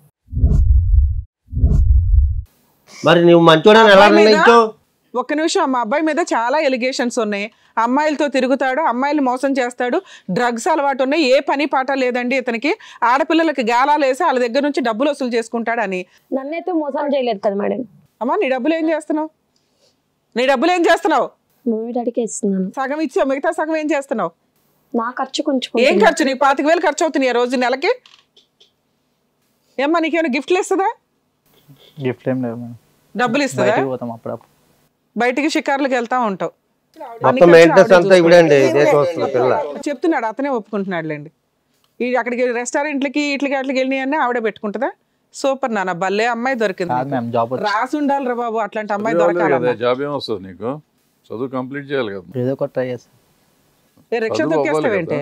మరి నువ్వు మంచోడని ఎలా అబ్బాయి మీద- నిర్ణయించావు ఒక్క నిమిషం మా అబ్బాయి మీద చాలా ఎలిగేషన్స్ ఉన్నాయి అమ్మాయిలతో తిరుగుతాడు అమ్మాయిలు మోసం చేస్తాడు డ్రగ్స్ అలవాటు ఉన్నాయి ఏ పని పాట లేదండి ఇతనికి ఆడపిల్లలకి గాలాలు వేసి వాళ్ళ దగ్గర నుంచి డబ్బులు వసూలు చేసుకుంటాడు అని నన్నైతే మోసం చేయలేదు కదా మేడం అమ్మా నీ డబ్బులు ఏం చేస్తున్నావు నీ డబ్బులు ఏం చేస్తున్నావు మమ్మీ డాడీకి ఇస్తున్నాను సగం ఇచ్చావు మిగతా సగం ఏం చేస్తున్నావు నా ఖర్చు కొంచెం ఏం ఖర్చు నీకు పాతిక వేలు ఖర్చు అవుతుంది రోజు నెలకి ఏమ్మా నీకేమైనా గిఫ్ట్లు ఇస్తుందా గిఫ్ట్ ఏం లేదు మేడం డబ్బులు ఇస్తుందా బయటికి పోతాం అప్పుడప్పుడు బయటికి షికార్లకు వెళ్తా ఉంటావు మొత్తం మెయింటెనెన్స్ అంతా ఇవిడండి ఇదే చూస్తుంది పిల్ల చెప్తున్నాడు అతనే ఒప్పుకుంటున్నాడులేండి ఈ అక్కడికి రెస్టారెంట్లకి ఇట్లకి అట్లకి వెళ్ళినాయి అన్నీ ఆవిడే పెట్టుకుంటుందా సూపర్ నాన్న భలే అమ్మాయి దొరికింది కాదు నీకు. మ్యామ్ జాబ్ వచ్చి రాసి ఉండాలిరా బాబు అట్లాంటి అమ్మాయి చదివాలే కదా దొరకాలమ్మా జాబ్ ఏం వస్తుంది నీకు చదువు కంప్లీట్ చేయాలి కదా ఏదో ఒకటి ట్రై చేస్తాను ఏ రిక్షా చదువు అవ్వాలి తొక్కేస్తావేంటి కదా.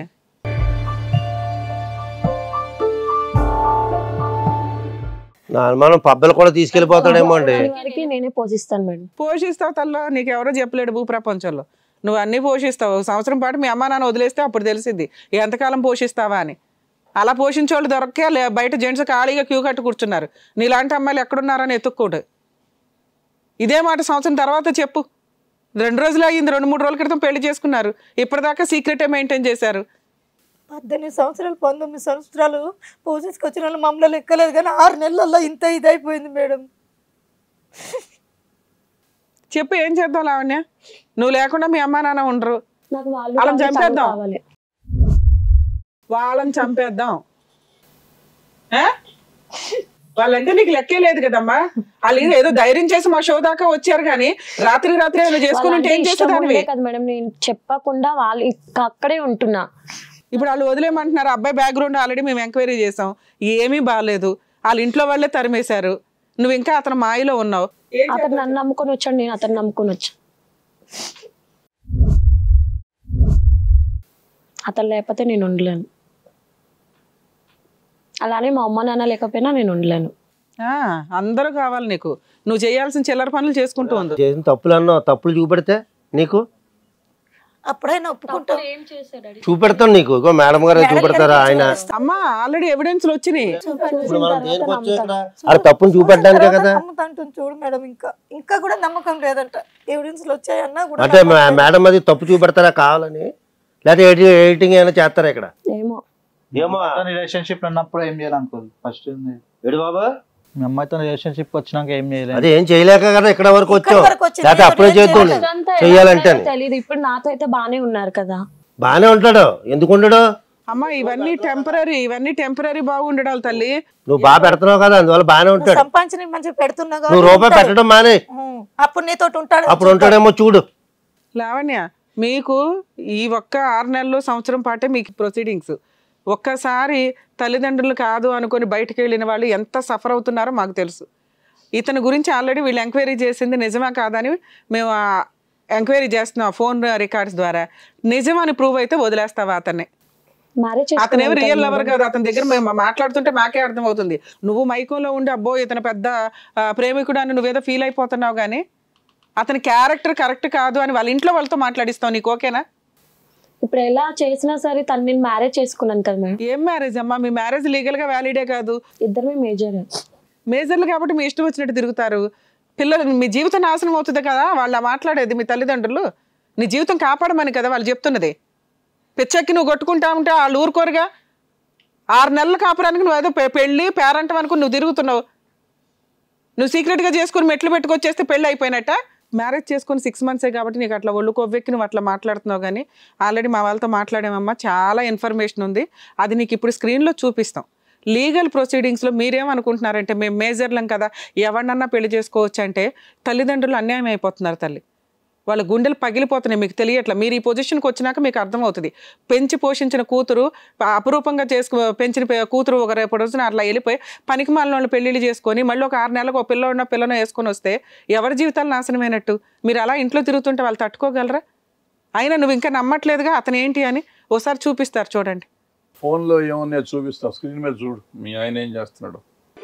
నా అనుమానం పబ్బలు కూడా తీసుకెళ్ళిపోతాడేమో అండి దాని వరకు నేనే పోషిస్తాను మేడం పోషిస్తావు తల్లో నీకు ఎవరో చెప్పలేడు భూ ప్రపంచంలో నువ్వు అన్నీ పోషిస్తావు ఒక సంవత్సరం పాటు మీ అమ్మా నాన్న వదిలేస్తే అప్పుడు తెలిసింది ఎంతకాలం పోషిస్తావా అని అలా పోషించే దొరకే లే- బయట జెంట్స్ ఖాళీగా క్యూ కట్టి కూర్చున్నారు నీలాంటి అమ్మాయిలు ఎక్కడున్నారని ఎత్తుక్కోడు ఇదే మాట సంవత్సరం తర్వాత చెప్పు రెండు రోజులు అయ్యింది రెండు మూడు రోజుల క్రితం పెళ్లి చేసుకున్నారు ఇప్పటిదాకా సీక్రెటే మెయింటైన్ చేశారు పద్దెనిమిది సంవత్సరాలు పంతొమ్మిది సంవత్సరాలు పూజకి వచ్చిన వాళ్ళు మమ్మల్ని లెక్కలేదు కానీ ఆరు నెలల్లో ఇంత ఇదైపోయింది మేడం చెప్పు ఏం చేద్దాం లావణ్య నువ్వు లేకుండా మీ అమ్మా నాన్న ఉండరు నాకు వాళ్ళు వాళ్ళని కావాలి, చంపేద్దాం. చదువు కావాలి వాళ్ళని చంపేద్దాం ఆ? వాళ్ళంటే నీకు లెక్కే లేదు కదమ్మా వాళ్ళు ఏదో ధైర్యం చేసి మా షో దాకా వచ్చారు కానీ రాత్రి రాత్రి ఏమైనా చేసుకుని ఉంటే ఏం వాళ్ళంటే ఇష్టం చేసేదానివి ఉండే కదా మేడం నేను చెప్పకుండా వాళ్ళు ఇక్క- అక్కడే ఉంటున్నా ఇప్పుడు వాళ్ళు వదిలేమంటున్నారు అబ్బాయి బ్యాక్గ్రౌండ్ ఆల్రెడీ మేము ఎంక్వైరీ చేసాం ఏమీ బాగాలేదు వాళ్ళ ఇంట్లో వాళ్ళే తరిమేశారు నువ్వు ఇంకా అతను మాయలో ఉన్నావు అతను నన్ను నమ్ముకొని వచ్చాడు నేను అతను నమ్ముకొని వచ్చా అతను లేకపోతే నేను ఉండలేను అలానే మా అమ్మ నాన్న లేకపోయినా నేను ఉండలేను ఆ, అందరూ కావాలి నీకు నువ్వు చేయాల్సిన చిల్లర పనులు చేసుకుంటూ ఉంది చేసిన తప్పులు అన్నావు తప్పులు చూపెడితే నీకు అప్పుడైనా ఒప్పుకుంటాం ఏం చేశాడు చూపెడతాను నీకు ఇగో మేడం గారు చూపెడతారా ఆయన అమ్మా ఆల్రెడీ ఎవిడెన్స్లు వచ్చినాయి ఇప్పుడు మనం దేనికి వచ్చాం ఇక్కడ అది తప్పును చూపెట్టడానికే కదా నమ్ముతాంటుంది చూడు మేడం ఇంకా ఇంకా కూడా నమ్మకం లేదంట ఎవిడెన్స్లు వచ్చాయన్నా కూడా అంటే మే- మేడం అది తప్పు చూపెడతారా కావాలని లేకపోతే ఎడిటింగ్ ఎడిటింగ్ ఏమైనా చేస్తారా ఇక్కడ ఏమో ఏమో రిలేషన్షిప్ ఉన్నప్పుడు ఏం చేయాలి అంకుల్ ఫస్ట్ ఏడు బాబా మీ అమ్మాయితో రిలేషన్షిప్ వచ్చినాక ఏం చేయలేదు అదే ఏం చేయలేక కదా ఇక్కడ వరకు వచ్చాం వరకు వచ్చింది. లేకపోతే అప్పుడే చేద్దాం అదంతా ఎలా చెయ్యాలంటే ఉన్నారో తెలీదు ఇప్పుడు నాతో అయితే బానే ఉన్నారు కదా బాగానే ఉంటాడు ఎందుకు ఉండడు అమ్మా ఇవన్నీ టెంపరీ ఇవన్నీ టెంపరీ బాగుండడాలి తల్లి నువ్వు బాగా పెడుతున్నావు కదా అందువల్ల బాగానే ఉంటాడు సంపాదించిన మంచిగా పెడుతున్నా నువ్వు రూపాయి ఉంటాడు. పెట్టడం మానే ఉం. అప్పుడు నీతో ఉంటాడు అప్పుడు ఉంటాడేమో చూడు లావణ్య మీకు ఈ ఒక్క ఆరు నెలలు సంవత్సరం పాటే మీకు ప్రొసీడింగ్స్ ఒక్కసారి తల్లిదండ్రులు కాదు అనుకొని బయటకు వెళ్ళిన వాళ్ళు ఎంత సఫర్ అవుతున్నారో మాకు తెలుసు ఇతని గురించి ఆల్రెడీ వీళ్ళు ఎంక్వైరీ చేసింది నిజమా కాదని మేము ఎంక్వైరీ చేస్తున్నాం ఫోన్ రికార్డ్స్ ద్వారా నిజమని ప్రూవ్ అయితే వదిలేస్తావా అతన్ని మ్యారేజ్ అతనేమి రియల్ లవర్ కాదు అతని దగ్గర మేము మాట్లాడుతుంటే మాకే అర్థమవుతుంది నువ్వు మైకంలో ఉండి అబ్బో ఇతను పెద్ద ఆ, ప్రేమికుడు అని నువ్వేదో ఫీల్ అయిపోతున్నావు కానీ అతని క్యారెక్టర్ కరెక్ట్ కాదు అని వాళ్ళ ఇంట్లో వాళ్ళతో మాట్లాడిస్తావు నీకు ఓకేనా ఇప్పుడు ఎలా చేసినా సరే తను నేను మ్యారేజ్ చేసుకున్నాను కదా మేడం ఏం మ్యారేజ్ అమ్మా మీ మ్యారేజ్ లీగల్గా వ్యాలిడే కాదు ఇద్దరమే మేజర్ మేజర్లు కాబట్టి మీ ఇష్టం వచ్చినట్టు తిరుగుతారు పిల్లలు మీ జీవితం నాశనం అవుతుంది కదా వాళ్ళు మాట్లాడేది మీ తల్లిదండ్రులు నీ జీవితం కాపాడమని కదా వాళ్ళు చెప్తున్నది పిచ్చెక్కి నువ్వు కొట్టుకుంటా ఉంటే వాళ్ళు ఊరుకోరుగా ఆరు నెలల కాపురానికి నువ్వు ఏదో పె- పెళ్ళి పేరంటం అనుకుని నువ్వు తిరుగుతున్నావు నువ్వు సీక్రెట్గా చేసుకుని మెట్లు పెట్టుకొచ్చేస్తే పెళ్ళి అయిపోయినట్ట మ్యారేజ్ చేసుకుని సిక్స్ మంత్సే కాబట్టి నీకు అట్లా ఒళ్ళు కొవ్వెక్కి నువ్వు అట్లా మాట్లాడుతున్నావు కానీ ఆల్రెడీ మా వాళ్ళతో మాట్లాడామమ్మా చాలా ఇన్ఫర్మేషన్ ఉంది అది నీకు ఇప్పుడు స్క్రీన్లో చూపిస్తాం లీగల్ ప్రొసీడింగ్స్లో మీరేమనుకుంటున్నారంటే మేము మేజర్లం కదా ఎవరినన్నా పెళ్లి చేసుకోవచ్చు అంటే తల్లిదండ్రులు అన్యాయం అయిపోతున్నారు తల్లి వాళ్ళ గుండెలు పగిలిపోతున్నాయి మీకు తెలియట్లా మీరు ఈ పొజిషన్కి వచ్చినాక మీకు అర్థమవుతుంది పెంచి పోషించిన కూతురు ప- అపురూపంగా చేసుకు పెంచిన పే- కూతురు ఒక రేపు రోజున అట్లా వెళ్ళిపోయి పనికి మాలిన వాళ్ళు పెళ్ళిళ్ళు చేసుకొని మళ్ళీ ఒక ఆరు నెలలకు ఒక పిల్ల ఉన్న పిల్లను వేసుకొని వస్తే ఎవరి జీవితాలు నాశనమైనట్టు మీరు అలా ఇంట్లో తిరుగుతుంటే వాళ్ళు తట్టుకోగలరా అయినా నువ్వు ఇంకా నమ్మట్లేదుగా అతను ఏంటి అని ఓసారి చూపిస్తారు చూడండి ఫోన్లో ఏమన్నా చూపిస్తా స్క్రీన్ మీద చూడు మీ ఆయన ఏం చేస్తున్నాడు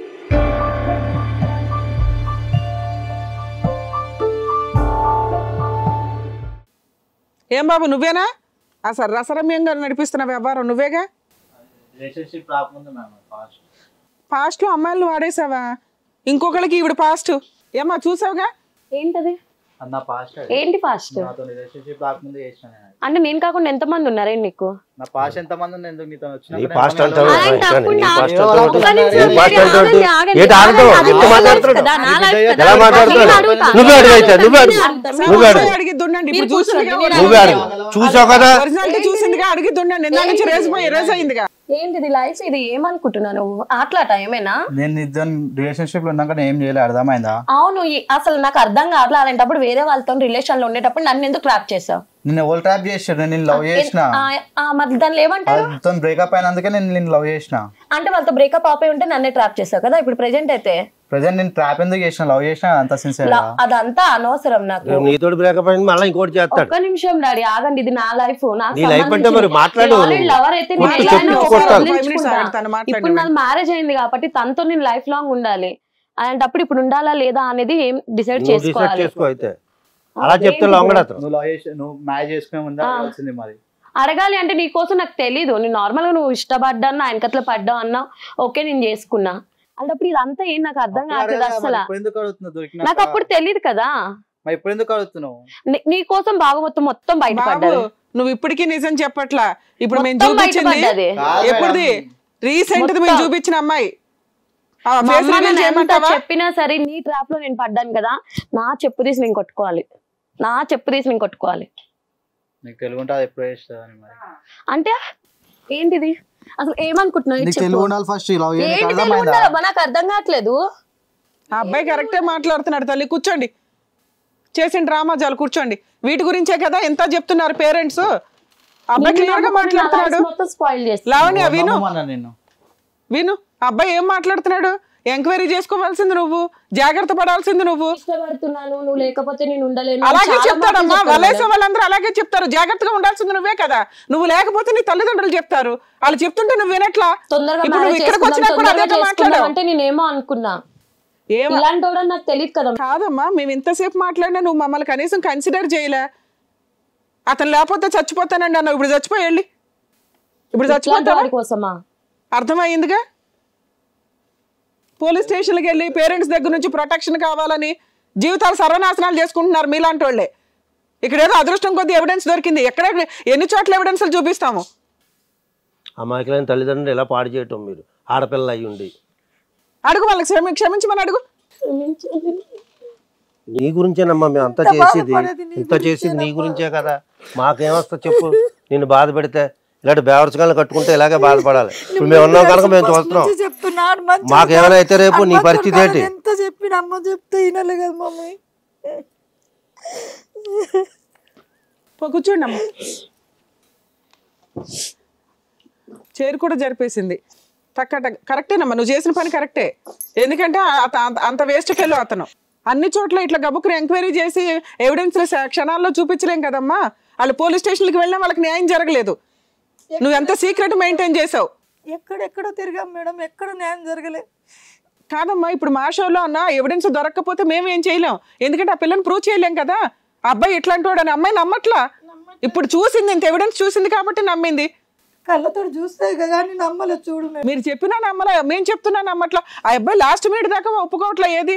ఏం బాబు నువ్వేనా అసలు రసరమ్యంగా నడిపిస్తున్న వ్యవహారం నువ్వేగా రిలేషన్షిప్ రాకముందు మ్యామ్ ఫాస్ట్ పాస్ట్లో అమ్మాయిలను వాడేసావా ఇంకొకరికి ఈవిడ పాస్ట్ ఏమ్మా చూసావుగా ఏంటది అది నా పాస్ట్ ఏంటి ఫాస్ట్ నాతో రిలేషన్షిప్ రాకముందు చేసిన నేను అంటే నేను కాకుండా ఎంతమంది ఉన్నారే నీకు నా పాస్ట్ ఎంత మంది ఉంది ఎందుకు నీతో వచ్చిన నీ పాస్ట్ అంటావు ఆయన ఇంకా తప్పుడు నీ నా- పాస్ట్ ఎవరు అంటావు ఒక్క నిమిషం నీ పాస్ట్ మీరు అంటావు ఆగండి, ఆగండి. ఏంటి ఆగుతావు అది ఎందుకు నా మాట్లాడుతున్నావు life కదా, నా life కదా. ఎలా నేను మాట్లాడుతున్నావు అడుగుతా. నువ్వే అడుగు అయితే నువ్వే అడుగు నువ్వే అడుగు అడిగిద్ది ఉండండి ఇప్పుడు చూసిందిగా నువ్వే అడుగు చూసావు కదా ఒరిజినాలిటీ చూసిందిగా అడిగిద్ది ఉండండి ఇందాక నుంచి రేస్ పోయి రేస్ అయిందిగా ఏంటిది లైఫ్ ఇది ఏమనుకుంటున్నావు నువ్వు ఆటలాట ఏమైనా నేను ఇద్దరు రిలేషన్షిప్ లో ఉన్నాక నేను ఏం చేయలేదు అర్థమైందా అవును ఈ- అసలు నాకు అర్థం కావట్లేదు అలాంటప్పుడు వేరే వాళ్ళతో రిలేషన్ లో ఉండేటప్పుడు నన్ను ఎందుకు ట్రాప్ చేసావు నిన్ను ఎవరు ట్రాప్ చేసాడు నేను నిన్ను లవ్ చేసిన మరి దానిలో ఏమంటారు వాళ్ళతో బ్రేకప్ అయినందుకే నేను నిన్ను లవ్ చేసిన అంటే వాళ్ళతో బ్రేకప్ ఆపై ఉంటే నన్నే ట్రాప్ చేసావు కదా ఇప్పుడు ప్రెజెంట్ అయితే ప్రజెంట్ నేను ట్రాప్ ఎందుకు చేసిన లవ్ చేసిన అంత సిన్సియర్ లా- అదంతా అనవసరం నాకు రేపు నీతోటి బ్రేకప్ అయింది మళ్ళీ ఇంకోటి చేస్తాడు ఒక్క నిమిషం డాడీ ఆగండి ఇది నా లైఫ్ నాకు నీ life అంటే మరి మాట్లాడు. లవర్ అయితే నేను కొట్టు, ఎలా చెప్పు, అయినా కొట్టు. ఒకసారి Five minutes వదిలించుకుంటా. ఆగండి, తను మాట్లాడిన ఇప్పుడు నాకు మ్యారేజ్ అయింది కాబట్టి తనతో నేను లైఫ్ లాంగ్ ఉండాలి అలాంటప్పుడు ఇప్పుడు ఉండాలా లేదా అనేది ఏం డిసైడ్ నువ్వు డిసైడ్ చేసుకోవాలి చేసుకో అయితే అలా చెప్తే లొంగడతావు నువ్వు లవ్ చేసి నువ్వు మ్యారేజ్ చేసుకునే ముందా వచ్చింది మరి అడగాలి అంటే నీకోసం నాకు తెలీదు నేను నార్మల్ గా నువ్వు ఇష్టపడ్డా ఆయన కట్ల పడ్డా అన్నా ఓకే నేను చేసుకున్నా అలాంటప్పుడు ఇదంతా ఏం నాకు అర్థం కావట్లేదు అసలు ఇప్పుడు ఎందుకు అడుగుతున్నావు దొరికిన నాకు అప్పుడు తెలియదు కదా మరి ఇప్పుడు ఎందుకు అడుగుతున్నావు నీ- నీ కోసం బాగా మొత్తం మొత్తం బాబు బయటపడ్డది నువ్వు ఇప్పటికీ నిజం చెప్పట్లా ఇప్పుడు మేము మొత్తం చూపించింది బయటపడ్డది కాదు ఎప్పుడుది మేడం. రీసెంట్ మేము మొత్తం. చూపించిన అమ్మాయి ఆ మా ఫేస్ అమ్మ రివీల్ నన్ను ఎంత చేయమంటావా చెప్పినా సరే నీ ట్రాప్ లో నేను పడ్డాను కదా నా చెప్పు తీసి నేను కొట్టుకోవాలి నా చెప్పు తీసి నేను కొట్టుకోవాలి నీకు తెలుగు ఉంటుంది ఎప్పుడు చేస్తుందని మరి అంటే ఏంటిది అసలు ఏమనుకుంటున్నావు నీకు చెప్పు. తెలుగు ఉండాలి ఫస్ట్ లవ్ ఏంటి చేయడానికి తెలుగు అర్థమైందా ఉండాలబ్బా? నాకు అర్థం కావట్లేదు ఆ అబ్బాయి కరెక్టే మాట్లాడుతున్నాడు తల్లి కూర్చోండి చేసిన డ్రామా చాలు కూర్చోండి వీటి గురించే కదా ఎంత చెప్తున్నారు పేరెంట్స్ అబ్బాయి క్లియర్ గా మాట్లాడుతున్నాడు మొత్తం స్పాయిల్ చేస్తా లావణ్య విను నమ్మమన్నా నిన్ను విను అబ్బాయి ఏం మాట్లాడుతున్నాడు ఎంక్వైరీ చేసుకోవాల్సింది నువ్వు జాగ్రత్త పడాల్సింది నువ్వు ఇష్టపడుతున్నాను నువ్వు లేకపోతే నేను ఉండలేను అలాగే చాలా చెప్తాడమ్మా మాటలు వలేసే చెప్తాడు వాళ్ళందరూ అలాగే చెప్తారు జాగ్రత్తగా ఉండాల్సింది నువ్వే కదా నువ్వు లేకపోతే నీ తల్లిదండ్రులు చెప్తారు వాళ్ళు చెప్తుంటే నువ్వు వినట్లా తొందరగా ఇప్పుడు నువ్వు మ్యారేజ్ ఇక్కడికి వచ్చినా చేసుకుందాం కూడా తొందరగా అదే చేసుకుందాం మాట్లాడావు అంటే నేనేమో అనుకున్నా ఏం ఇలాంటి వాడు నాకు తెలియదు కదా కాదమ్మా మేము ఇంతసేపు మాట్లాడినా నువ్వు మమ్మల్ని కనీసం కన్సిడర్ చేయలే అతను లేకపోతే చచ్చిపోతానండి అన్నావు ఇప్పుడు చచ్చిపోయి వెళ్ళి ఇప్పుడు ఇట్లాంటి చచ్చిపోతావా వాడి కోసమా అర్థమైందిగా పోలీస్ స్టేషన్కి వెళ్ళి పేరెంట్స్ దగ్గర నుంచి ప్రొటెక్షన్ కావాలని జీవితాలు సర్వనాశనాలు చేసుకుంటున్నారు మీలాంటి వాళ్ళే ఇక్కడ ఏదో అదృష్టం కొద్ది ఎవిడెన్స్ దొరికింది ఎక్కడ ఎన్ని చోట్ల ఎవిడెన్స్లు చూపిస్తాము అమాయకులైన తల్లిదండ్రులు ఇలా పాడు చేయటం మీరు ఆడపిల్ల అయి ఉండి అడుగు వాళ్ళకి క్షమి క్షమించమని అడుగు నీ గురించేనమ్మా మేము అంతా చేసేది ఇంత చేసేది నీ గురించే కదా మాకేమొస్తా చెప్పు నిన్ను బాధ పెడితే ఇలాంటి బేవర్చకాలను కట్టుకుంటే ఇలాగే బాధపడాలి ఇప్పుడు మేము ఉన్నాం కనుక మేము చూస్తున్నాం చెప్తున్నాడు మంచిగా మాకేమైనా అయితే రేపు నీ అనుమతి పరిస్థితి ఏంటి కాదు, ఎంత చెప్పిన అమ్మ చెప్తే వినాలి కదా మమ్మీ పో కూర్చోండి అమ్మ చైర్ కూడా జరిపేసింది టక్క టక్ కరెక్టేనమ్మా నువ్వు చేసిన పని కరెక్టే ఎందుకంటే అత- అంత- అంత వేస్ట్ ఫెలో అతను అన్ని చోట్ల ఇట్లా గబుక్కుని ఎంక్వైరీ చేసి ఎవిడెన్స్ క్షణాల్లో చూపించలేం కదమ్మా వాళ్ళు పోలీస్ స్టేషన్కి వెళ్ళినా వాళ్ళకి న్యాయం జరగలేదు నువ్వు ఎంత సీక్రెట్ మెయింటైన్ చేసావు ఎక్కడెక్కడో తిరిగాం మేడం ఎక్కడ న్యాయం జరగలే కాదమ్మా ఇప్పుడు మా షోలో అన్న ఎవిడెన్స్ దొరకకపోతే మేము ఏం చేయలేం ఎందుకంటే ఆ పిల్లని ప్రూవ్ చేయలేం కదా ఆ అబ్బాయి ఇట్లాంటి వాడు అని అమ్మాయి నమ్మట్లా ఇప్పుడు చూసింది ఇంత ఎవిడెన్స్ చూసింది కాబట్టి నమ్మింది కళ్ళతో చూస్తే కానీ నమ్మలేదు చూడు మేము మీరు చెప్పినా నమ్మలే మేము చెప్తున్నా నమ్మట్లా ఆ అబ్బాయి లాస్ట్ మినిట్ దాకా ఒప్పుకోవట్లే ఏది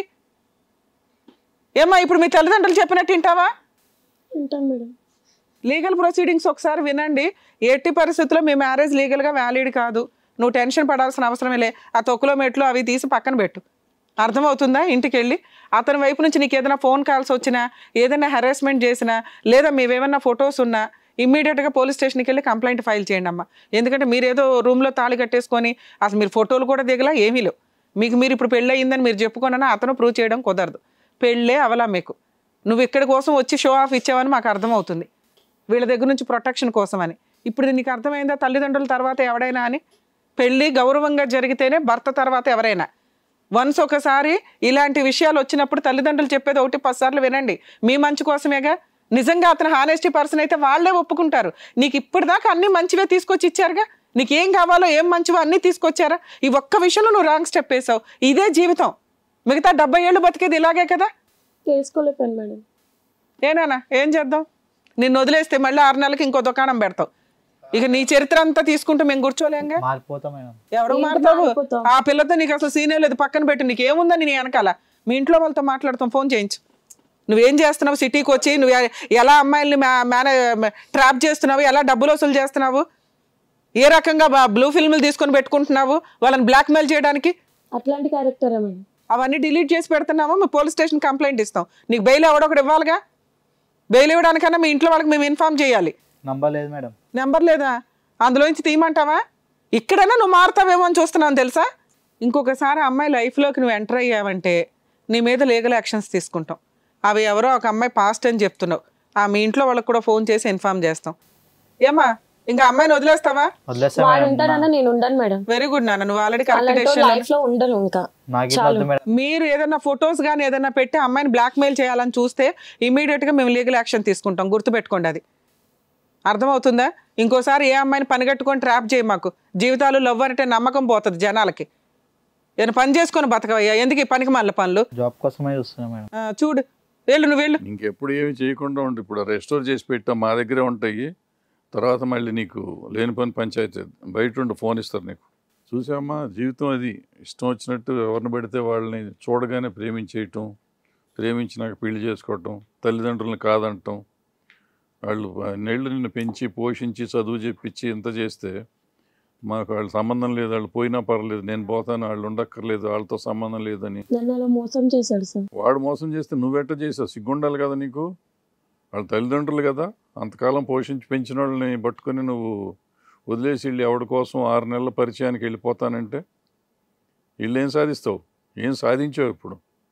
ఏమ్మా ఇప్పుడు మీ తల్లిదండ్రులు చెప్పినట్టు వింటావా ఉంటాను మేడం లీగల్ ప్రొసీడింగ్స్ ఒకసారి వినండి ఎట్టి పరిస్థితుల్లో మీ మ్యారేజ్ లీగల్గా వ్యాలిడ్ కాదు నువ్వు టెన్షన్ పడాల్సిన అవసరమే లే ఆ తొక్కులో మెట్లు అవి తీసి పక్కన పెట్టు అర్థమవుతుందా ఇంటికి వెళ్ళి అతని వైపు నుంచి నీకు ఏదైనా ఫోన్ కాల్స్ వచ్చినా ఏదైనా హెరాస్మెంట్ చేసినా లేదా మీవేమన్నా ఫొటోస్ ఉన్నా ఇమ్మీడియట్గా పోలీస్ స్టేషన్కి వెళ్ళి కంప్లైంట్ ఫైల్ చేయండి అమ్మా ఎందుకంటే మీరు ఏదో రూమ్లో తాళి కట్టేసుకొని అసలు మీరు ఫోటోలు కూడా దిగలా ఏమీ లేవు మీకు మీరు ఇప్పుడు పెళ్ళి అయిందని మీరు చెప్పుకోనన్నా అతను ప్రూవ్ చేయడం కుదరదు పెళ్ళే అవలా మీకు నువ్వు ఇక్కడి కోసం వచ్చి షో ఆఫ్ ఇచ్చావని మాకు అర్థమవుతుంది వీళ్ళ దగ్గర నుంచి ప్రొటెక్షన్ కోసం అని ఇప్పుడు నీకు అర్థమైందా తల్లిదండ్రుల తర్వాత ఎవడైనా అని పెళ్ళి గౌరవంగా జరిగితేనే భర్త తర్వాత ఎవరైనా వన్స్ ఒకసారి ఇలాంటి విషయాలు వచ్చినప్పుడు తల్లిదండ్రులు చెప్పేది ఒకటి పది సార్లు వినండి మీ మంచి కోసమేగా నిజంగా అతను హానెస్టీ పర్సన్ అయితే వాళ్ళే ఒప్పుకుంటారు నీకు ఇప్పటిదాకా అన్ని మంచివే తీసుకొచ్చి ఇచ్చారుగా నీకు ఏం కావాలో ఏం మంచివో అన్నీ తీసుకొచ్చారా ఈ ఒక్క విషయంలో నువ్వు రాంగ్ స్టెప్ వేసావు ఇదే జీవితం మిగతా డెబ్బై ఏళ్ళు బతికేది ఇలాగే కదా చేసుకోలేకపోయాను మేడం ఏనానా ఏం చేద్దాం నిన్ను వదిలేస్తే మళ్ళీ ఆరు నెలలకి ఇంకో దుకాణం పెడతావు ఇక నీ చరిత్ర అంతా తీసుకుంటూ మేము కూర్చోలేంగా మారిపోతాం మేడం ఎవరు ఏంటి మారుతావు మారిపోతావు? ఆ పిల్లతో నీకు అసలు సీనే లేదు పక్కన పెట్టి నీకు ఏముందని నీ వెనకాల మీ ఇంట్లో వాళ్ళతో మాట్లాడతాం ఫోన్ చేయించు నువ్వేం చేస్తున్నావు సిటీకి వచ్చి నువ్వు ఎ- ఎలా అమ్మాయిల్ని మ్యా మేనే ట్రాప్ చేస్తున్నావు ఎలా డబ్బులు వసూలు చేస్తున్నావు ఏ రకంగా బ్లూ ఫిల్మ్లు తీసుకొని పెట్టుకుంటున్నావు వాళ్ళని బ్లాక్మెయిల్ చేయడానికి అట్లాంటి క్యారెక్టరా మేడం అవన్నీ డిలీట్ చేసి పెడుతున్నాము మేము పోలీస్ స్టేషన్ కంప్లైంట్ ఇస్తాం నీకు బెయిల్ ఎవడొకటి ఇవ్వాలిగా బెయిల్ ఇవ్వడానికన్నా మీ ఇంట్లో వాళ్ళకి మేము ఇన్ఫామ్ చేయాలి నమ్మలేదు మేడం నెంబర్ లేదా అందులోంచి తీయమంటావా ఇక్కడైనా నువ్వు మారుతావేమో అని చూస్తున్నాను తెలుసా ఇంకొకసారి అమ్మాయి లైఫ్లోకి నువ్వు ఎంటర్ అయ్యావంటే నీ మీద లీగల్ యాక్షన్స్ తీసుకుంటాం అవి ఎవరో ఒక అమ్మాయి పాస్ట్ అని చెప్తున్నావు ఆ మీ ఇంట్లో వాళ్ళకి కూడా ఫోన్ చేసి ఇన్ఫామ్ చేస్తాం ఏమ్మా ఇంకా అమ్మాయిని వదిలేస్తావా వదిలేస్తా వాడు మేడం ఉంటానన్నా నేను ఉండను మేడం వెరీ గుడ్ నాన్న నువ్వు ఆల్రెడీ కరెక్ట్ అలాంటి డెసిషన్ లైఫ్ లో ఉండను ఇంకా నాకు ఇది వద్దు మేడం మీరు ఏదైనా ఫొటోస్ కానీ ఏదైనా పెట్టి అమ్మాయిని బ్లాక్మెయిల్ చేయాలని చూస్తే ఇమీడియట్గా మేము లీగల్ యాక్షన్ తీసుకుంటాం గుర్తుపెట్టుకోండి అది అర్థమవుతుందా ఇంకోసారి ఏ అమ్మాయిని పని కట్టుకొని ట్రాప్ చేయి మాకు జీవితాలు లవ్ అంటే నమ్మకం పోతుంది జనాలకి నేను పని చేసుకొని బతకవయ్యా ఎందుకు ఈ పనికి మళ్ళీ పనులు జాబ్ కోసమే చూస్తున్నా మేడం ఆ, చూడు వెళ్ళు నువ్వు వెళ్ళు ఇంకెప్పుడు ఏమి చేయకుండా ఉండి ఇప్పుడు రెస్టోర్ చేసి పెట్టాం మా దగ్గరే ఉంటాయి తర్వాత మళ్ళీ నీకు లేని పని పంచాయతీ బయట ఉండి ఫోన్ ఇస్తారు నీకు చూసామా జీవితం అది ఇష్టం వచ్చినట్టు ఎవరిని పెడితే వాళ్ళని చూడగానే ప్రేమించేయటం ప్రేమించినాక పెళ్లి చేసుకోవటం తల్లిదండ్రులను కాదంటం వాళ్ళు నెళ్ళు నిన్ను పెంచి పోషించి చదువు చెప్పించి ఇంత చేస్తే మాకు వాళ్ళు సంబంధం లేదు వాళ్ళు పోయినా పర్లేదు నేను పోతాను వాళ్ళు ఉండక్కర్లేదు వాళ్ళతో సంబంధం లేదని నన్ను అలా మోసం చేశాడు సార్ వాడు మోసం చేస్తే నువ్వెట్ట చేసావు సిగ్గుండాలి కదా నీకు వాళ్ళ తల్లిదండ్రులు కదా అంతకాలం పోషించి పెంచిన వాళ్ళని పట్టుకొని నువ్వు వదిలేసి వెళ్ళి ఎవడి కోసం ఆరు నెలల పరిచయానికి వెళ్ళిపోతానంటే వీళ్ళు ఏం సాధిస్తావు ఏం సాధించావు ఇప్పుడు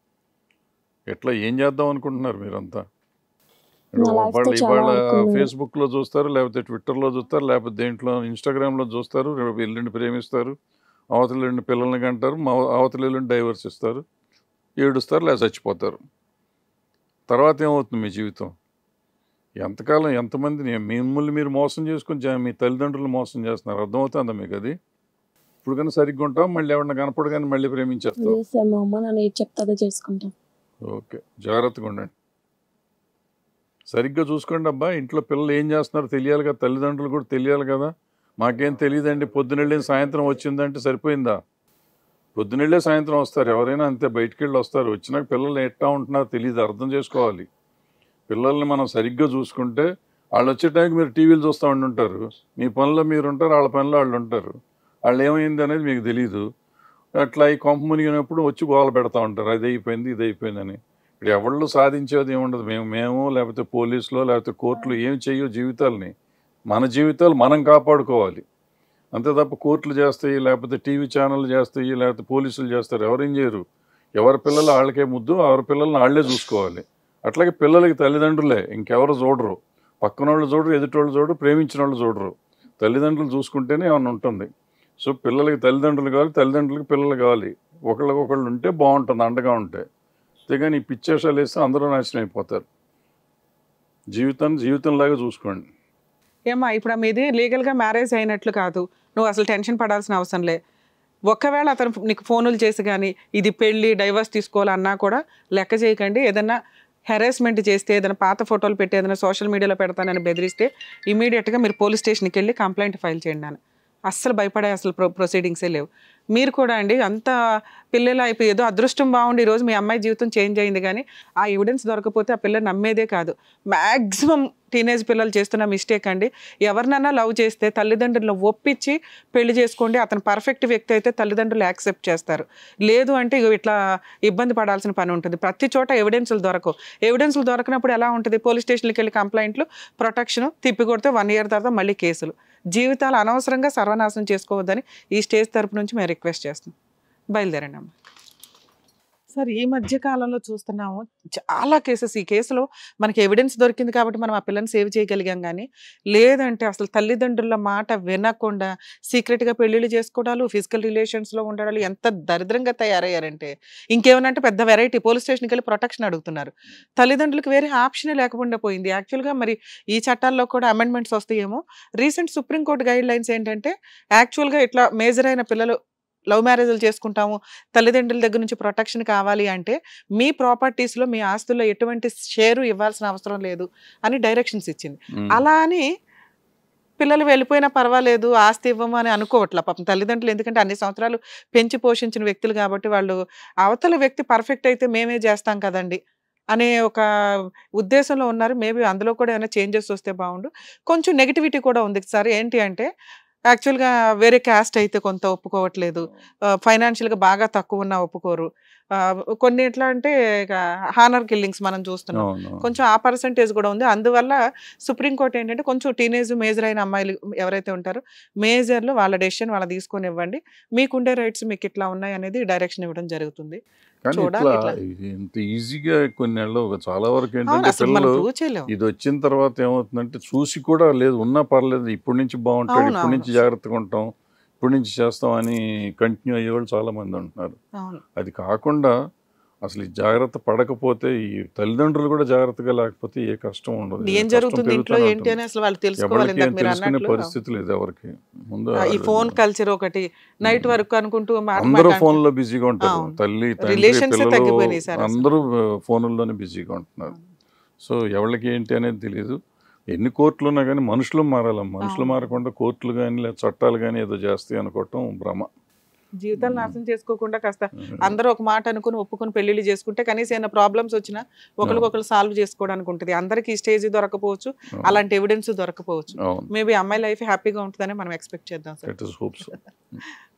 ఎట్లా ఏం చేద్దాం అనుకుంటున్నారు మీరంతా నా life తో వాళ్ళు చాలా ఇవాళ ఆడుకున్నాను. ఫేస్బుక్లో చూస్తారు లేకపోతే ట్విట్టర్లో చూస్తారు లేకపోతే దేంట్లో ఇన్స్టాగ్రామ్లో చూస్తారు రేపు ఎల్లుండి ప్రేమిస్తారు అవతల ఎల్లుండి పిల్లల్ని కంటారు మా అవతల ఎల్లుండి డైవర్స్ ఇస్తారు ఏడుస్తారు లేదా చచ్చిపోతారు తర్వాత ఏమవుతుంది మీ జీవితం ఎంతకాలం ఎంతమందిని మిమ్మల్ని మీరు మోసం చేసుకుని జా- మీ తల్లిదండ్రులు మోసం చేస్తున్నారు అర్థమవుతుందా మీకు అది ఇప్పుడు కానీ సరిగ్గా ఉంటావు మళ్ళీ ఎవరిని కనపడగానే మళ్ళీ ప్రేమించేస్తావు లేదు సార్ మా అమ్మ నన్ను ఏది చెప్తే అదే చేసుకుంటాం ఓకే జాగ్రత్తగా ఉండండి సరిగ్గా చూసుకోండి అబ్బా ఇంట్లో పిల్లలు ఏం చేస్తున్నారో తెలియాలి కదా తల్లిదండ్రులు కూడా తెలియాలి కదా మాకేం తెలియదండి పొద్దునెళ్ళి సాయంత్రం వచ్చిందంటే సరిపోయిందా పొద్దునెళ్ళే సాయంత్రం వస్తారు ఎవరైనా అంతే బయటికి వెళ్ళి వస్తారు వచ్చినాక పిల్లలు ఎట్టా ఉంటున్నారో తెలియదు అర్థం చేసుకోవాలి పిల్లల్ని మనం సరిగ్గా చూసుకుంటే వాళ్ళు వచ్చే టైంకి మీరు టీవీలు చూస్తూ ఉంటుంటారు మీ పనిలో మీరు ఉంటారు వాళ్ళ పనిలో వాళ్ళు ఉంటారు వాళ్ళు ఏమైంది అనేది మీకు తెలియదు అట్లా ఈ కొంప మునిగినప్పుడు వచ్చి గోల పెడతా ఉంటారు అది అయిపోయింది ఇది అయిపోయిందని ఇప్పుడు ఎవళ్ళు సాధించేది ఏముండదు మేము మేము లేకపోతే పోలీసులో లేకపోతే కోర్టులు ఏం చేయవు జీవితాలని మన జీవితాలు మనం కాపాడుకోవాలి అంతే తప్ప కోర్టులు చేస్తాయి లేకపోతే టీవీ ఛానళ్ళు చేస్తాయి లేకపోతే పోలీసులు చేస్తారు ఎవరేం చేయరు ఎవరి పిల్లలు వాళ్ళకే ముద్దు ఎవరి పిల్లల్ని వాళ్ళే చూసుకోవాలి అట్లాగే పిల్లలకి తల్లిదండ్రులే ఇంకెవరు చూడరు పక్కన వాళ్ళు చూడరు ఎదుటోళ్ళు చూడరు ప్రేమించిన వాళ్ళు చూడరు తల్లిదండ్రులు చూసుకుంటేనే ఏమన్నా ఉంటుంది సో పిల్లలకి తల్లిదండ్రులు కావాలి తల్లిదండ్రులకి పిల్లలు కావాలి ఒకళ్ళకొకళ్ళు ఉంటే బాగుంటుంది అండగా ఉంటే అంతేగాని ఈ పిచ్చేషాలు వేస్తే అందరూ నాశనం అయిపోతారు జీవితాన్ని జీవితంలాగా చూసుకోండి ఏమ్మా ఇప్పుడు మీది లీగల్గా మ్యారేజ్ అయినట్లు కాదు నువ్వు అసలు టెన్షన్ పడాల్సిన అవసరం లే ఒక్కవేళ అతను నీకు ఫోనులు చేసి కానీ ఇది పెళ్ళి డైవర్స్ తీసుకోవాలన్నా కూడా లెక్క చేయకండి ఏదన్నా హెరాస్మెంట్ చేస్తే ఏదైనా పాత ఫోటోలు పెట్టి ఏదైనా సోషల్ మీడియాలో పెడతానని బెదిరిస్తే ఇమీడియట్గా మీరు పోలీస్ స్టేషన్కి వెళ్ళి కంప్లైంట్ ఫైల్ చేయండి అని అస్సలు భయపడే అసలు ప్రొ ప్రొసీడింగ్సే లేవు మీరు కూడా అండి అంత పిల్లలు అయిపోయి ఏదో అదృష్టం బాగుండి ఈరోజు మీ అమ్మాయి జీవితం చేంజ్ అయింది కానీ ఆ ఎవిడెన్స్ దొరకపోతే ఆ పిల్ల నమ్మేదే కాదు మ్యాక్సిమం టీనేజ్ పిల్లలు చేస్తున్న మిస్టేక్ అండి ఎవరినన్నా లవ్ చేస్తే తల్లిదండ్రులను ఒప్పించి పెళ్లి చేసుకోండి అతను పర్ఫెక్ట్ వ్యక్తి అయితే తల్లిదండ్రులు యాక్సెప్ట్ చేస్తారు లేదు అంటే ఇగో ఇట్లా ఇబ్బంది పడాల్సిన పని ఉంటుంది ప్రతి చోట ఎవిడెన్స్లు దొరకవు ఎవిడెన్స్లు దొరకనప్పుడు ఎలా ఉంటుంది పోలీస్ స్టేషన్కి వెళ్ళి కంప్లైంట్లు ప్రొటెక్షన్ తిప్పి కొడితే వన్ ఇయర్ తర్వాత మళ్ళీ కేసులు జీవితాలు అనవసరంగా సర్వనాశనం చేసుకోవద్దని ఈ స్టేజ్ తరపు నుంచి మేము రిక్వెస్ట్ చేస్తున్నాం బయలుదేరండి అమ్మ సార్ ఈ మధ్య కాలంలో చూస్తున్నాము చాలా కేసెస్ ఈ కేసులో మనకి ఎవిడెన్స్ దొరికింది కాబట్టి మనం ఆ పిల్లని సేవ్ చేయగలిగాం కానీ లేదంటే అసలు తల్లిదండ్రుల మాట వినకుండా సీక్రెట్గా పెళ్ళిళ్ళు చేసుకోవడాలు ఫిజికల్ రిలేషన్స్లో ఉండడాలు ఎంత దరిద్రంగా తయారయ్యారంటే ఇంకేమనంటే పెద్ద వెరైటీ పోలీస్ స్టేషన్కి వెళ్ళి ప్రొటెక్షన్ అడుగుతున్నారు తల్లిదండ్రులకు వేరే ఆప్షనే లేకుండా పోయింది యాక్చువల్గా మరి ఈ చట్టాల్లో కూడా అమెండ్మెంట్స్ వస్తాయేమో రీసెంట్ సుప్రీంకోర్టు గైడ్ లైన్స్ ఏంటంటే యాక్చువల్గా ఇట్లా మేజర్ అయిన పిల్లలు లవ్ మ్యారేజ్లు చేసుకుంటాము తల్లిదండ్రుల దగ్గర నుంచి ప్రొటెక్షన్ కావాలి అంటే మీ ప్రాపర్టీస్లో మీ ఆస్తుల్లో ఎటువంటి షేరు ఇవ్వాల్సిన అవసరం లేదు అని డైరెక్షన్స్ ఇచ్చింది ఉమ్. అలా అని పిల్లలు వెళ్ళిపోయినా పర్వాలేదు ఆస్తి ఇవ్వము అని అనుకోవట్ల పాపం తల్లిదండ్రులు ఎందుకంటే అన్ని సంవత్సరాలు పెంచి పోషించిన వ్యక్తులు కాబట్టి వాళ్ళు అవతల వ్యక్తి పర్ఫెక్ట్ అయితే మేమే చేస్తాం కదండి అనే ఒక ఉద్దేశంలో ఉన్నారు మేబీ అందులో కూడా ఏమైనా చేంజెస్ వస్తే బాగుండు కొంచెం నెగిటివిటీ కూడా ఉంది సార్ ఏంటి అంటే యాక్చువల్గా వేరే క్యాస్ట్ అయితే కొంత ఒప్పుకోవట్లేదు ఫైనాన్షియల్గా బాగా తక్కువ ఉన్న ఒప్పుకోరు ఆ, కొన్ని ఎట్లా అంటే హానర్ కిల్లింగ్స్ మనం చూస్తున్నాం అవును. కొంచెం ఆ పర్సంటేజ్ కూడా ఉంది అందువల్ల సుప్రీంకోర్టు ఏంటంటే కొంచెం టీనేజ్ మేజర్ అయిన అమ్మాయిలు ఎవరైతే ఉంటారో మేజర్లు వాళ్ళ డెసిషన్ వాళ్ళ తీసుకొని ఇవ్వండి మీకుండే రైట్స్ మీకు ఇట్లా ఉన్నాయి అనేది డైరెక్షన్ ఇవ్వడం జరుగుతుంది కానీ చూడాలి ఇట్లా ఇట్లా. ఇది ఇంత ఈజీగా కొన్ని నెలలు చాలా వరకు అవును ఏంటంటే అసలు మనం పిల్లలు ప్రూవ్ చేయలేము ఇది వచ్చిన తర్వాత ఏమవుతుందంటే చూసి కూడా లేదు ఉన్నా పర్లేదు ఇప్పటి నుంచి బాగుంటాడు అవును, ఇప్పటి అవును. నుంచి జాగ్రత్తగా ఉంటాం ఇప్పటి నుంచి చేస్తాం అని కంటిన్యూ అయ్యేవాళ్ళు చాలా మంది ఉంటున్నారు అవును అది కాకుండా అసలు ఈ జాగ్రత్త పడకపోతే ఈ తల్లిదండ్రులు కూడా జాగ్రత్తగా లేకపోతే ఏ కష్టం ఉండదు ఏ ఏం కష్టం జరుగుతుంది ఇంట్లో పెరుగుతూనే ఏంటి ఉంటుంది. అని అసలు వాళ్ళు తెలుసుకోవాలి ఎవరికి ఇందాక ఏం మీరు తెలుసుకునే అన్నట్లు పరిస్థితి లేదు ఎవరికి ముందు ఆ, ఈ వాళ్ళు- ఫోన్ కల్చర్ ఒకటి నైట్ వరకు అనుకుంటూ మాట అందరూ మాట ఫోన్ లో బిజీగా ఉంటారు అవును. తల్లి తండ్రి Relations ఏ పిల్లలు తగ్గిపోయినాయి సార్ అసలు. అందరూ ఫోన్లలోనే బిజీగా ఉంటున్నారు సో ఎవరికి ఏంటి అనేది తెలియదు ఎన్ని కోర్టులు ఉన్నా కానీ మనుషులు మారాలి మనుషులు అవును. మారకుండా కోర్టులు కానీ లేదా చట్టాలు కానీ ఏదో చేస్తాయి అనుకోవటం భ్రమ జీవితాలు నాశనం చేసుకోకుండా కాస్త అందరూ ఒక మాట అనుకుని ఒప్పుకొని పెళ్లిళ్ళు చేసుకుంటే కనీసం ఏమైనా ప్రాబ్లమ్స్ వచ్చినా ఒకరికొకరు సాల్వ్ చేసుకోవడానికి ఉంటుంది అందరికి ఈ స్టేజ్ దొరకపోవచ్చు అలాంటి ఎవిడెన్స్ దొరకపోవచ్చు అవును మేబీ అమ్మాయి లైఫ్ హ్యాపీగా ఉంటుందని మనం ఎక్స్పెక్ట్ చేద్దాం sir let us hope so